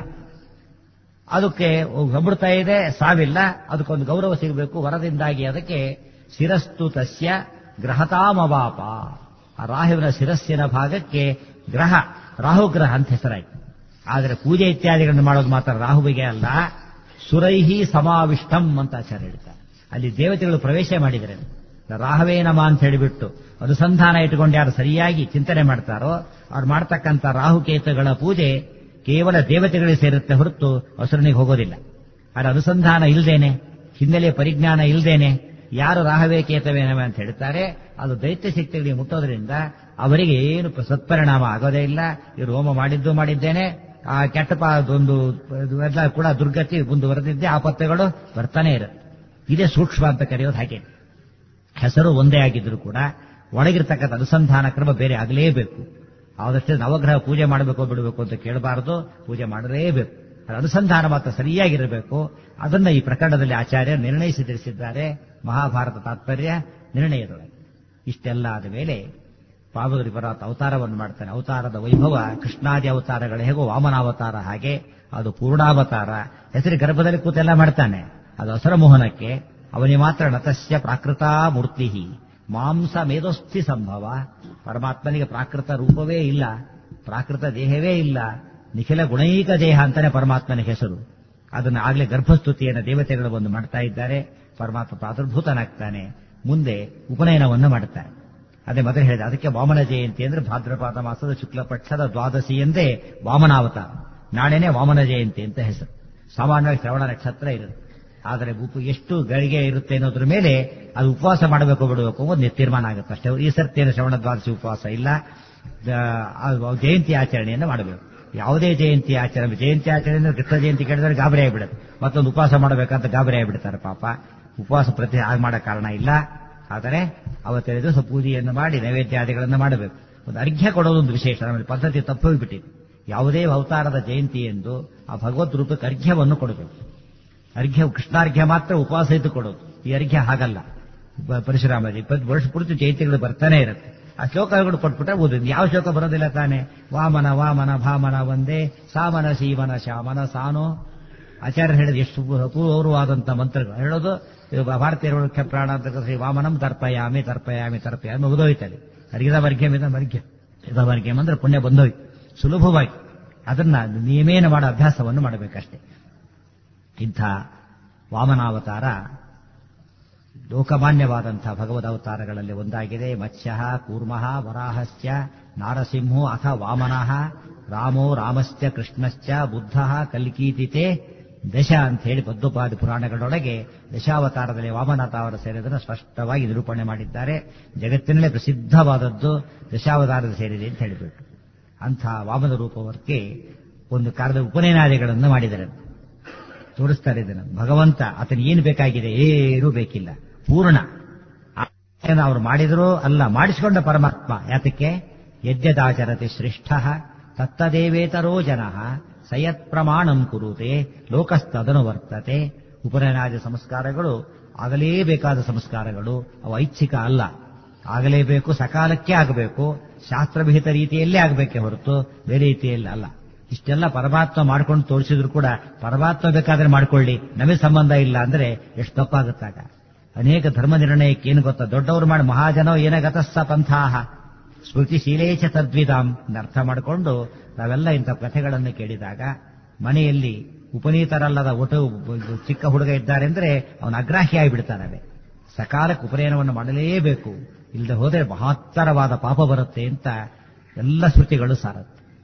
ಅದಕ್ಕೆ ಅಮೃತ ಇದೆ ಸಾವಿಲ್ಲ ಅದಕ್ಕೊಂದು ಗೌರವ ಸಿಗಬೇಕು ವರದಿಂದಾಗಿ ಅದಕ್ಕೆ ಶಿರಸ್ತು ತಸ್ಯ ಗ್ರಹತಾಮವಾಪ ಆ ರಾಹುವಿನ ಶಿರಸ್ಸಿನ ಭಾಗಕ್ಕೆ ಗ್ರಹ ರಾಹುಗ್ರಹ ಅಂತ ಹೆಸರಾಯ್ತು ಆದರೆ ಪೂಜೆ ಇತ್ಯಾದಿಗಳನ್ನು ಮಾಡೋದು ಮಾತ್ರ ರಾಹುವಿಗೆ ಅಲ್ಲ ಸುರೈಹಿ ಸಮಾವಿಷ್ಟಂ ಅಂತ ಆಚಾರ್ಯ ಹೇಳ್ತಾರೆ ಅಲ್ಲಿ ದೇವತೆಗಳು ಪ್ರವೇಶ ಮಾಡಿದರೆ ರಾಹವೇ ನಮ ಅಂತ ಹೇಳಿಬಿಟ್ಟು ಅನುಸಂಧಾನ ಇಟ್ಟುಕೊಂಡು ಯಾರು ಸರಿಯಾಗಿ ಚಿಂತನೆ ಮಾಡ್ತಾರೋ ಅವ್ರು ಮಾಡ್ತಕ್ಕಂಥ ರಾಹುಕೇತುಗಳ ಪೂಜೆ ಕೇವಲ ದೇವತೆಗಳಿಗೆ ಸೇರುತ್ತೆ ಹೊರತು ಹಸುರನಿಗೆ ಹೋಗೋದಿಲ್ಲ ಆದರೆ ಅನುಸಂಧಾನ ಇಲ್ದೇನೆ ಹಿನ್ನೆಲೆ ಪರಿಜ್ಞಾನ ಇಲ್ದೇನೆ ಯಾರು ರಾಹವೇ ಕೇತವೇನವೆ ಅಂತ ಹೇಳ್ತಾರೆ ಅದು ದೈತ್ಯ ಶಕ್ತಿಗಳಿಗೆ ಮುಟ್ಟೋದ್ರಿಂದ ಅವರಿಗೆ ಏನು ಸತ್ಪರಿಣಾಮ ಆಗೋದೇ ಇಲ್ಲ ಇವರು ಹೋಮ ಮಾಡಿದ್ದು ಮಾಡಿದ್ದೇನೆ ಆ ಕೆಟ್ಟ ಪಾ ಒಂದು ಎಲ್ಲ ಕೂಡ ದುರ್ಗತಿ ಮುಂದುವರೆದಿದ್ದೆ ಆಪತ್ತುಗಳು ಬರ್ತಾನೆ ಇರುತ್ತೆ ಇದೇ ಸೂಕ್ಷ್ಮ ಅಂತ ಕರೆಯೋದು ಹಾಗೆ ಹೆಸರು ಒಂದೇ ಆಗಿದ್ರು ಕೂಡ ಒಳಗಿರ್ತಕ್ಕಂಥ ಅನುಸಂಧಾನ ಕ್ರಮ ಬೇರೆ ಆಗಲೇಬೇಕು ಆದಷ್ಟೇ ನವಗ್ರಹ ಪೂಜೆ ಮಾಡಬೇಕು ಬಿಡಬೇಕು ಅಂತ ಕೇಳಬಾರದು ಪೂಜೆ ಮಾಡಲೇಬೇಕು ಅದರ ಅನುಸಂಧಾನ ಮಾತ್ರ ಸರಿಯಾಗಿರಬೇಕು ಅದನ್ನ ಈ ಪ್ರಕರಣದಲ್ಲಿ ಆಚಾರ್ಯ ನಿರ್ಣಯಿಸಿ ತಿಳಿಸಿದ್ದಾರೆ ಮಹಾಭಾರತ ತಾತ್ಪರ್ಯ ನಿರ್ಣಯದೊಳಗೆ ಇಷ್ಟೆಲ್ಲ ಆದ ಮೇಲೆ ಪಾವಗರಿ ಪರ್ವತ ಅವತಾರವನ್ನು ಮಾಡ್ತಾನೆ ಅವತಾರದ ವೈಭವ ಕೃಷ್ಣಾದಿ ಅವತಾರಗಳ ಹೇಗೋ ವಾಮನಾವತಾರ ಹಾಗೆ ಅದು ಪೂರ್ಣಾವತಾರ ಹೆಸರು ಗರ್ಭದಲ್ಲಿ ಕೂತೆಲ್ಲ ಮಾಡ್ತಾನೆ ಅದು ಅಸರ ಮೋಹನಕ್ಕೆ ಅವನಿಗೆ ಮಾತ್ರ ನತಸ್ಯ ಪ್ರಾಕೃತ ಮೂರ್ತಿ ಮಾಂಸ ಮೇಧೋಸ್ಥಿ ಸಂಭವ ಪರಮಾತ್ಮನಿಗೆ ಪ್ರಾಕೃತ ರೂಪವೇ ಇಲ್ಲ ಪ್ರಾಕೃತ ದೇಹವೇ ಇಲ್ಲ ನಿಖಿಲ ಗುಣೈಕ ದೇಹ ಅಂತಾನೆ ಪರಮಾತ್ಮನ ಹೆಸರು ಅದನ್ನು ಆಗ್ಲೇ ಗರ್ಭಸ್ತುತಿಯನ್ನು ದೇವತೆಗಳು ಬಂದು ಮಾಡ್ತಾ ಇದ್ದಾರೆ ಪರಮಾತ್ಮ ಪ್ರಾದುರ್ಭೂತನಾಗ್ತಾನೆ ಮುಂದೆ ಉಪನಯನವನ್ನು ಮಾಡ್ತಾನೆ ಅದೇ ಮೊದಲು ಹೇಳಿದೆ ಅದಕ್ಕೆ ವಾಮನ ಜಯಂತಿ ಅಂದ್ರೆ ಭಾದ್ರಪಾದ ಮಾಸದ ಶುಕ್ಲ ಪಕ್ಷದ ದ್ವಾದಶಿ ಎಂದೇ ವಾಮನಾವತಾರ ನಾಳೆನೇ ವಾಮನ ಜಯಂತಿ ಅಂತ ಹೆಸರು ಸಾಮಾನ್ಯವಾಗಿ ಶ್ರವಣ ನಕ್ಷತ್ರ ಇರುತ್ತೆ ಆದರೆ ಉಪ ಎಷ್ಟು ಗಳಿಗೆ ಇರುತ್ತೆ ಅನ್ನೋದ್ರ ಮೇಲೆ ಅದು ಉಪವಾಸ ಮಾಡಬೇಕು ಬಿಡಬೇಕು ಒಂದು ತೀರ್ಮಾನ ಆಗುತ್ತೆ ಅಷ್ಟೇ ಈ ಸರ್ತಿಯನ್ನು ಶ್ರವಣ ದ್ವಾದಶಿ ಉಪವಾಸ ಇಲ್ಲ ಜಯಂತಿ ಆಚರಣೆಯನ್ನು ಮಾಡಬೇಕು ಯಾವುದೇ ಜಯಂತಿ ಆಚರಣೆ ಜಯಂತಿ ಆಚರಣೆ ಅಂದ್ರೆ ಕೃಷ್ಣ ಜಯಂತಿ ಕೇಳಿದ್ರೆ ಗಾಬರಿ ಆಗಿಬಿಡುತ್ತೆ ಮತ್ತೊಂದು ಉಪವಾಸ ಮಾಡಬೇಕಂತ ಗಾಬರಿ ಆಗಿಬಿಡ್ತಾರೆ ಪಾಪ ಉಪವಾಸ ಪ್ರತಿ ಆಗ ಮಾಡೋ ಕಾರಣ ಇಲ್ಲ ಆದರೆ ಅವತ್ತೆರಡು ದಿವಸ ಪೂಜೆಯನ್ನು ಮಾಡಿ ನೈವೇದ್ಯಾದಿಗಳನ್ನು ಮಾಡಬೇಕು ಒಂದು ಅರ್ಘ್ಯ ಕೊಡೋದೊಂದು ವಿಶೇಷ ನಮ್ಮಲ್ಲಿ ಪದ್ಧತಿ ತಪ್ಪೋಗ್ಬಿಟ್ಟಿದೆ ಯಾವುದೇ ಅವತಾರದ ಜಯಂತಿ ಎಂದು ಆ ಭಗವದ್ ರೂಪಕ್ಕೆ ಅರ್ಘ್ಯವನ್ನು ಕೊಡಬೇಕು ಅರ್ಘ್ಯ ಕೃಷ್ಣಾರ್ಘ್ಯ ಮಾತ್ರ ಉಪವಾಸ ಇದ್ದು ಕೊಡೋದು ಈ ಅರ್ಘ್ಯ ಹಾಗಲ್ಲ ಪರಶುರಾಮ ಇಪ್ಪತ್ತು ವರ್ಷ ಪೂರ್ತಿ ಜಯಂತಿಗಳು ಬರ್ತಾನೆ ಇರುತ್ತೆ ಆ ಶ್ಲೋಕಗಳು ಕೊಟ್ಬಿಟ್ರೆ ಓದಿದ್ ಯಾವ ಶ್ಲೋಕ ಬರೋದಿಲ್ಲ ತಾನೆ ವಾಮನ ವಾಮನ ಭಾಮನ ಒಂದೇ ಸಾಮನ ಶೀವನ ಶಾಮನ ಸಾನೋ ಆಚಾರ್ಯ ಹೇಳಿದ ಎಷ್ಟು ಅಪೂರ್ವವಾದಂತ ಮಂತ್ರಗಳು ಹೇಳೋದು ಭಾರತೀಯ ಮುಖ್ಯ ಪ್ರಾಣ ಅಂತ ಶ್ರೀ ವಾಮನಂ ತರ್ಪಯಾಮಿ ತರ್ಪಯಾಮಿ ತರ್ಪಯಾಮಿ ಮುಗಿದೋಯ್ತಲ್ಲಿ ಅರ್ಘ್ಯದ ವರ್ಗ್ಯಂ ಇದ ವರ್ಗ್ಯ ಇದ ವರ್ಗ್ಯಂ ಅಂದ್ರೆ ಪುಣ್ಯ ಬಂದೋಯ್ತು ಸುಲಭವಾಗಿ ಅದನ್ನ ನಿಯಮೇನ ಮಾಡೋ ಅಭ್ಯಾಸವನ್ನು ಮಾಡಬೇಕಷ್ಟೇ ಇಂಥ ವಾಮನಾವತಾರ ಲೋಕಮಾನ್ಯವಾದಂತಹ ಭಗವದ್ ಅವತಾರಗಳಲ್ಲಿ ಒಂದಾಗಿದೆ ಮತ್ಸ್ಯ ಕೂರ್ಮಃ ವರಾಹಸ್ಯ ನಾರಸಿಂಹೋ ಅಥ ವಾಮನಃ ರಾಮೋ ರಾಮಶ್ಚ ಕೃಷ್ಣಶ್ಚ ಬುದ್ಧ ಕಲ್ಕೀತಿತೆ ದಶ ಅಂತ ಹೇಳಿ ಪದ್ಮಪಾದಿ ಪುರಾಣಗಳೊಳಗೆ ದಶಾವತಾರದಲ್ಲಿ ವಾಮನಾವತಾರ ಸೇರಿದನ್ನು ಸ್ಪಷ್ಟವಾಗಿ ನಿರೂಪಣೆ ಮಾಡಿದ್ದಾರೆ ಜಗತ್ತಿನಲ್ಲೇ ಪ್ರಸಿದ್ಧವಾದದ್ದು ದಶಾವತಾರದ ಸೇರಿದೆ ಅಂತ ಹೇಳಿಬಿಟ್ಟು ಅಂಥ ವಾಮನ ರೂಪವರ್ಗೆ ಒಂದು ಕಾಲದ ಉಪನಯನಾದಿಗಳನ್ನು ಮಾಡಿದ್ದಾರೆ ತೋರಿಸ್ತಾರೆ ಇದನ್ನು ಭಗವಂತ ಆತನ ಏನು ಬೇಕಾಗಿದೆ ಏನೂ ಬೇಕಿಲ್ಲ ಪೂರ್ಣ ಅವರು ಮಾಡಿದರೂ ಅಲ್ಲ ಮಾಡಿಸಿಕೊಂಡ ಪರಮಾತ್ಮ ಯಾತಕ್ಕೆ ಯಜ್ಞದಾಚರತೆ ಶ್ರೇಷ್ಠ ತತ್ತದೇವೇತರೋ ಜನ ಸಯತ್ ಪ್ರಮಾಣಂ ಕುರುತೆ ಲೋಕಸ್ತದನು ವರ್ತತೆ ಉಪನಯನಾದ ಸಂಸ್ಕಾರಗಳು ಆಗಲೇಬೇಕಾದ ಸಂಸ್ಕಾರಗಳು ಅವು ಐಚ್ಛಿಕ ಅಲ್ಲ ಆಗಲೇಬೇಕು ಸಕಾಲಕ್ಕೆ ಆಗಬೇಕು ಶಾಸ್ತ್ರವಿಹಿತ ರೀತಿಯಲ್ಲೇ ಆಗಬೇಕೆ ಹೊರತು ಬೇರೆ ರೀತಿಯಲ್ಲಿ ಅಲ್ಲ ಇಷ್ಟೆಲ್ಲ ಪರಮಾತ್ಮ ಮಾಡ್ಕೊಂಡು ತೋರಿಸಿದ್ರು ಕೂಡ ಪರಮಾತ್ಮ ಬೇಕಾದ್ರೆ ಮಾಡ್ಕೊಳ್ಳಿ ನಮಗೆ ಸಂಬಂಧ ಇಲ್ಲ ಅಂದ್ರೆ ಎಷ್ಟು ತಪ್ಪಾಗುತ್ತಾಗ ಅನೇಕ ಧರ್ಮ ನಿರ್ಣಯಕ್ಕೆ ಏನು ಗೊತ್ತಾ ದೊಡ್ಡವರು ಮಾಡಿ ಮಹಾಜನೋ ಏನಗತಸ್ಸ ಪಂಥಾಹ ಸ್ಮೃತಿಶೀಲೇಚ ತದ್ವಿಧಾಂ ಅರ್ಥ ಮಾಡಿಕೊಂಡು ನಾವೆಲ್ಲ ಇಂಥ ಕಥೆಗಳನ್ನು ಕೇಳಿದಾಗ ಮನೆಯಲ್ಲಿ ಉಪನೀತರಲ್ಲದ ಒಟ್ಟು ಚಿಕ್ಕ ಹುಡುಗ ಇದ್ದಾರೆ ಅಂದ್ರೆ ಅವನ ಅಗ್ರಾಹ್ಯ ಆಗಿಬಿಡ್ತಾನವೆ ಸಕಾಲಕ್ಕೆ ಉಪನಯನವನ್ನು ಮಾಡಲೇಬೇಕು ಇಲ್ಲದೆ ಹೋದರೆ ಮಹತ್ತರವಾದ ಪಾಪ ಬರುತ್ತೆ ಅಂತ ಎಲ್ಲ ಶ್ರುತಿಗಳು ಸಾರತ್ತೆ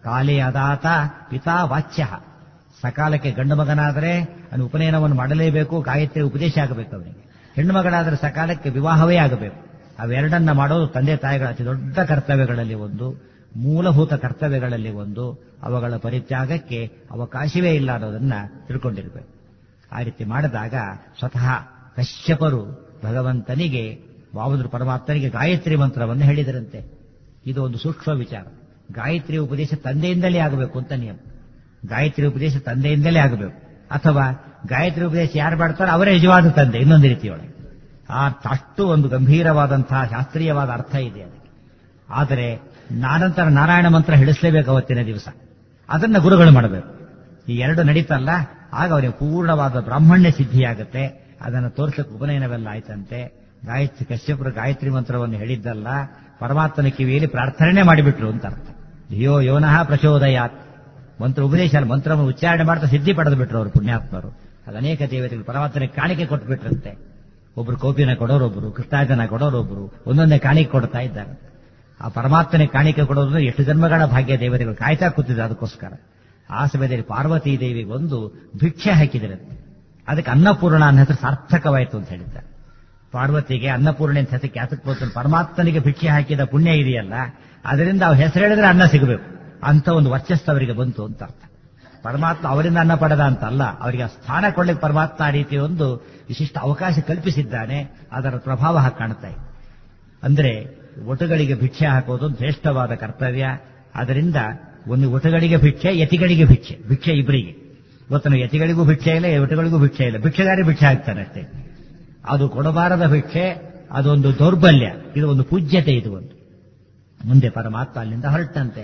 ಕಾಲೇ ಅದಾತ ಪಿತಾ ವಾಚ್ಯ ಸಕಾಲಕ್ಕೆ ಗಂಡು ಮಗನಾದರೆ ಅವನು ಉಪನಯನವನ್ನು ಮಾಡಲೇಬೇಕು ಗಾಯತ್ರಿ ಉಪದೇಶ ಆಗಬೇಕು ಅವನಿಗೆ ಹೆಣ್ಣು ಮಗಳಾದರೆ ಸಕಾಲಕ್ಕೆ ವಿವಾಹವೇ ಆಗಬೇಕು ಅವೆರಡನ್ನ ಮಾಡೋದು ತಂದೆ ತಾಯಿಗಳ ಅತಿ ದೊಡ್ಡ ಕರ್ತವ್ಯಗಳಲ್ಲಿ ಒಂದು ಮೂಲಭೂತ ಕರ್ತವ್ಯಗಳಲ್ಲಿ ಒಂದು ಅವುಗಳ ಪರಿತ್ಯಾಗಕ್ಕೆ ಅವಕಾಶವೇ ಇಲ್ಲ ಅನ್ನೋದನ್ನ ತಿಳ್ಕೊಂಡಿರಬೇಕು ಆ ರೀತಿ ಮಾಡಿದಾಗ ಸ್ವತಃ ಕಶ್ಯಪರು ಭಗವಂತನಿಗೆ ವಾಮದ್ರು ಪರಮಾತ್ಮನಿಗೆ ಗಾಯತ್ರಿ ಮಂತ್ರವನ್ನು ಹೇಳಿದರಂತೆ ಇದು ಒಂದು ಸೂಕ್ಷ್ಮ ವಿಚಾರ ಗಾಯತ್ರಿ ಉಪದೇಶ ತಂದೆಯಿಂದಲೇ ಆಗಬೇಕು ಅಂತ ನಿಯಮ ಗಾಯತ್ರಿ ಉಪದೇಶ ತಂದೆಯಿಂದಲೇ ಆಗಬೇಕು ಅಥವಾ ಗಾಯತ್ರಿ ಉಪದೇಶ ಯಾರು ಮಾಡ್ತಾರೋ ಅವರೇ ನಿಜವಾದ ತಂದೆ ಇನ್ನೊಂದು ರೀತಿಯೊಳಗೆ ಆ ಅಷ್ಟು ಒಂದು ಗಂಭೀರವಾದಂತಹ ಶಾಸ್ತ್ರೀಯವಾದ ಅರ್ಥ ಇದೆ ಅದಕ್ಕೆ ಆದರೆ ನಾನಂತರ ನಾರಾಯಣ ಮಂತ್ರ ಹೇಳಿಸಲೇಬೇಕು ಅವತ್ತಿನ ದಿವಸ ಅದನ್ನ ಗುರುಗಳು ಮಾಡಬೇಕು ಈ ಎರಡು ನಡೀತಲ್ಲ ಆಗ ಅವರಿಗೆ ಪೂರ್ಣವಾದ ಬ್ರಾಹ್ಮಣ್ಯ ಸಿದ್ಧಿಯಾಗುತ್ತೆ ಅದನ್ನು ತೋರಿಸಕ್ಕೆ ಉಪನಯನವೆಲ್ಲ ಆಯ್ತಂತೆ ಗಾಯತ್ರಿ ಕಶ್ಯಪರು ಗಾಯತ್ರಿ ಮಂತ್ರವನ್ನು ಹೇಳಿದ್ದಲ್ಲ ಪರಮಾತ್ಮನ ಕಿವಿಯಲ್ಲಿ ಪ್ರಾರ್ಥನೆ ಮಾಡಿಬಿಟ್ರು ಅಂತ ಅರ್ಥ ಧಿಯೋ ಯೋನಃ ಪ್ರಚೋದಯಾತ್ ಮಂತ್ರ ಉಪದೇಶ ಮಂತ್ರವನ್ನು ಉಚ್ಚಾರಣೆ ಮಾಡ್ತಾ ಸಿದ್ಧಿ ಪಡೆದು ಬಿಟ್ರು ಅವರು ಪುಣ್ಯಾತ್ಮರು ಅದು ಅನೇಕ ದೇವತೆಗಳು ಪರಮಾತ್ಮನಿಗೆ ಕಾಣಿಕೆ ಕೊಟ್ಬಿಟ್ರಂತೆ ಒಬ್ರು ಕೋಪಿನ ಕೊಡೋರೊಬ್ರು ಕೃಷ್ಣಾರ್ಜನ ಕೊಡೋರೊಬ್ರು ಒಂದೊಂದೇ ಕಾಣಿಕೆ ಕೊಡ್ತಾ ಇದ್ದಾರೆ ಆ ಪರಮಾತ್ಮನಿಗೆ ಕಾಣಿಕೆ ಕೊಡೋದು ಎಷ್ಟು ಜನ್ಮಗಳ ಭಾಗ್ಯ ದೇವತೆಗಳು ಕಾಯ್ತಾ ಕೂತಿದ್ರು ಅದಕ್ಕೋಸ್ಕರ ಆ ಸಮಯದಲ್ಲಿ ಪಾರ್ವತೀ ದೇವಿಗೆ ಒಂದು ಭಿಕ್ಷೆ ಹಾಕಿದಿರಂತೆ ಅದಕ್ಕೆ ಅನ್ನಪೂರ್ಣ ಅನ್ನೋ ಹೆಸರು ಸಾರ್ಥಕವಾಯಿತು ಅಂತ ಹೇಳಿದ್ದಾರೆ ಪಾರ್ವತಿಗೆ ಅನ್ನಪೂರ್ಣ ಅಂತ ಹೆಸರು ಕ್ಯಾತಕ್ ಬಂತು ಪರಮಾತ್ಮನಿಗೆ ಭಿಕ್ಷೆ ಹಾಕಿದ ಪುಣ್ಯ ಇದೆಯಲ್ಲ ಅದರಿಂದ ಅವ್ರ ಹೆಸರು ಹೇಳಿದ್ರೆ ಅನ್ನ ಸಿಗಬೇಕು ಅಂತ ಒಂದು ವರ್ಚಸ್ಸು ಅವರಿಗೆ ಬಂತು ಅಂತ ಅರ್ಥ ಪರಮಾತ್ಮ ಅವರಿಂದ ಅನ್ನ ಪಡೆದ ಅಂತ ಅಲ್ಲ ಅವರಿಗೆ ಆ ಸ್ಥಾನ ಕೊಡ್ಲಿಕ್ಕೆ ಪರಮಾತ್ಮ ಆ ರೀತಿ ಒಂದು ವಿಶಿಷ್ಟ ಅವಕಾಶ ಕಲ್ಪಿಸಿದ್ದಾನೆ ಅದರ ಪ್ರಭಾವ ಹಾಗೆ ಕಾಣ್ತಾ ಇದೆ ಅಂದ್ರೆ ಒಟುಗಳಿಗೆ ಭಿಕ್ಷೆ ಹಾಕೋದು ಶ್ರೇಷ್ಠವಾದ ಕರ್ತವ್ಯ ಅದರಿಂದ ಒಂದು ಒಟುಗಳಿಗೆ ಭಿಕ್ಷೆ ಯತಿಗಳಿಗೆ ಭಿಕ್ಷೆ ಭಿಕ್ಷೆ ಇಬ್ಬರಿಗೆ ಇವತ್ತು ಯತಿಗಳಿಗೂ ಭಿಕ್ಷೆ ಇಲ್ಲ ಒಟುಗಳಿಗೂ ಭಿಕ್ಷೆ ಇಲ್ಲ ಭಿಕ್ಷೆಗಾರಿ ಭಿಕ್ಷೆ ಹಾಕ್ತಾನೆ ಅಷ್ಟೇ ಅದು ಕೊಡಬಾರದ ಭಿಕ್ಷೆ ಅದೊಂದು ದೌರ್ಬಲ್ಯ ಇದು ಒಂದು ಪೂಜ್ಯತೆ ಇದು ಒಂದು ಮುಂದೆ ಪರಮಾತ್ಮ ಅಲ್ಲಿಂದ ಹೊರಟಂತೆ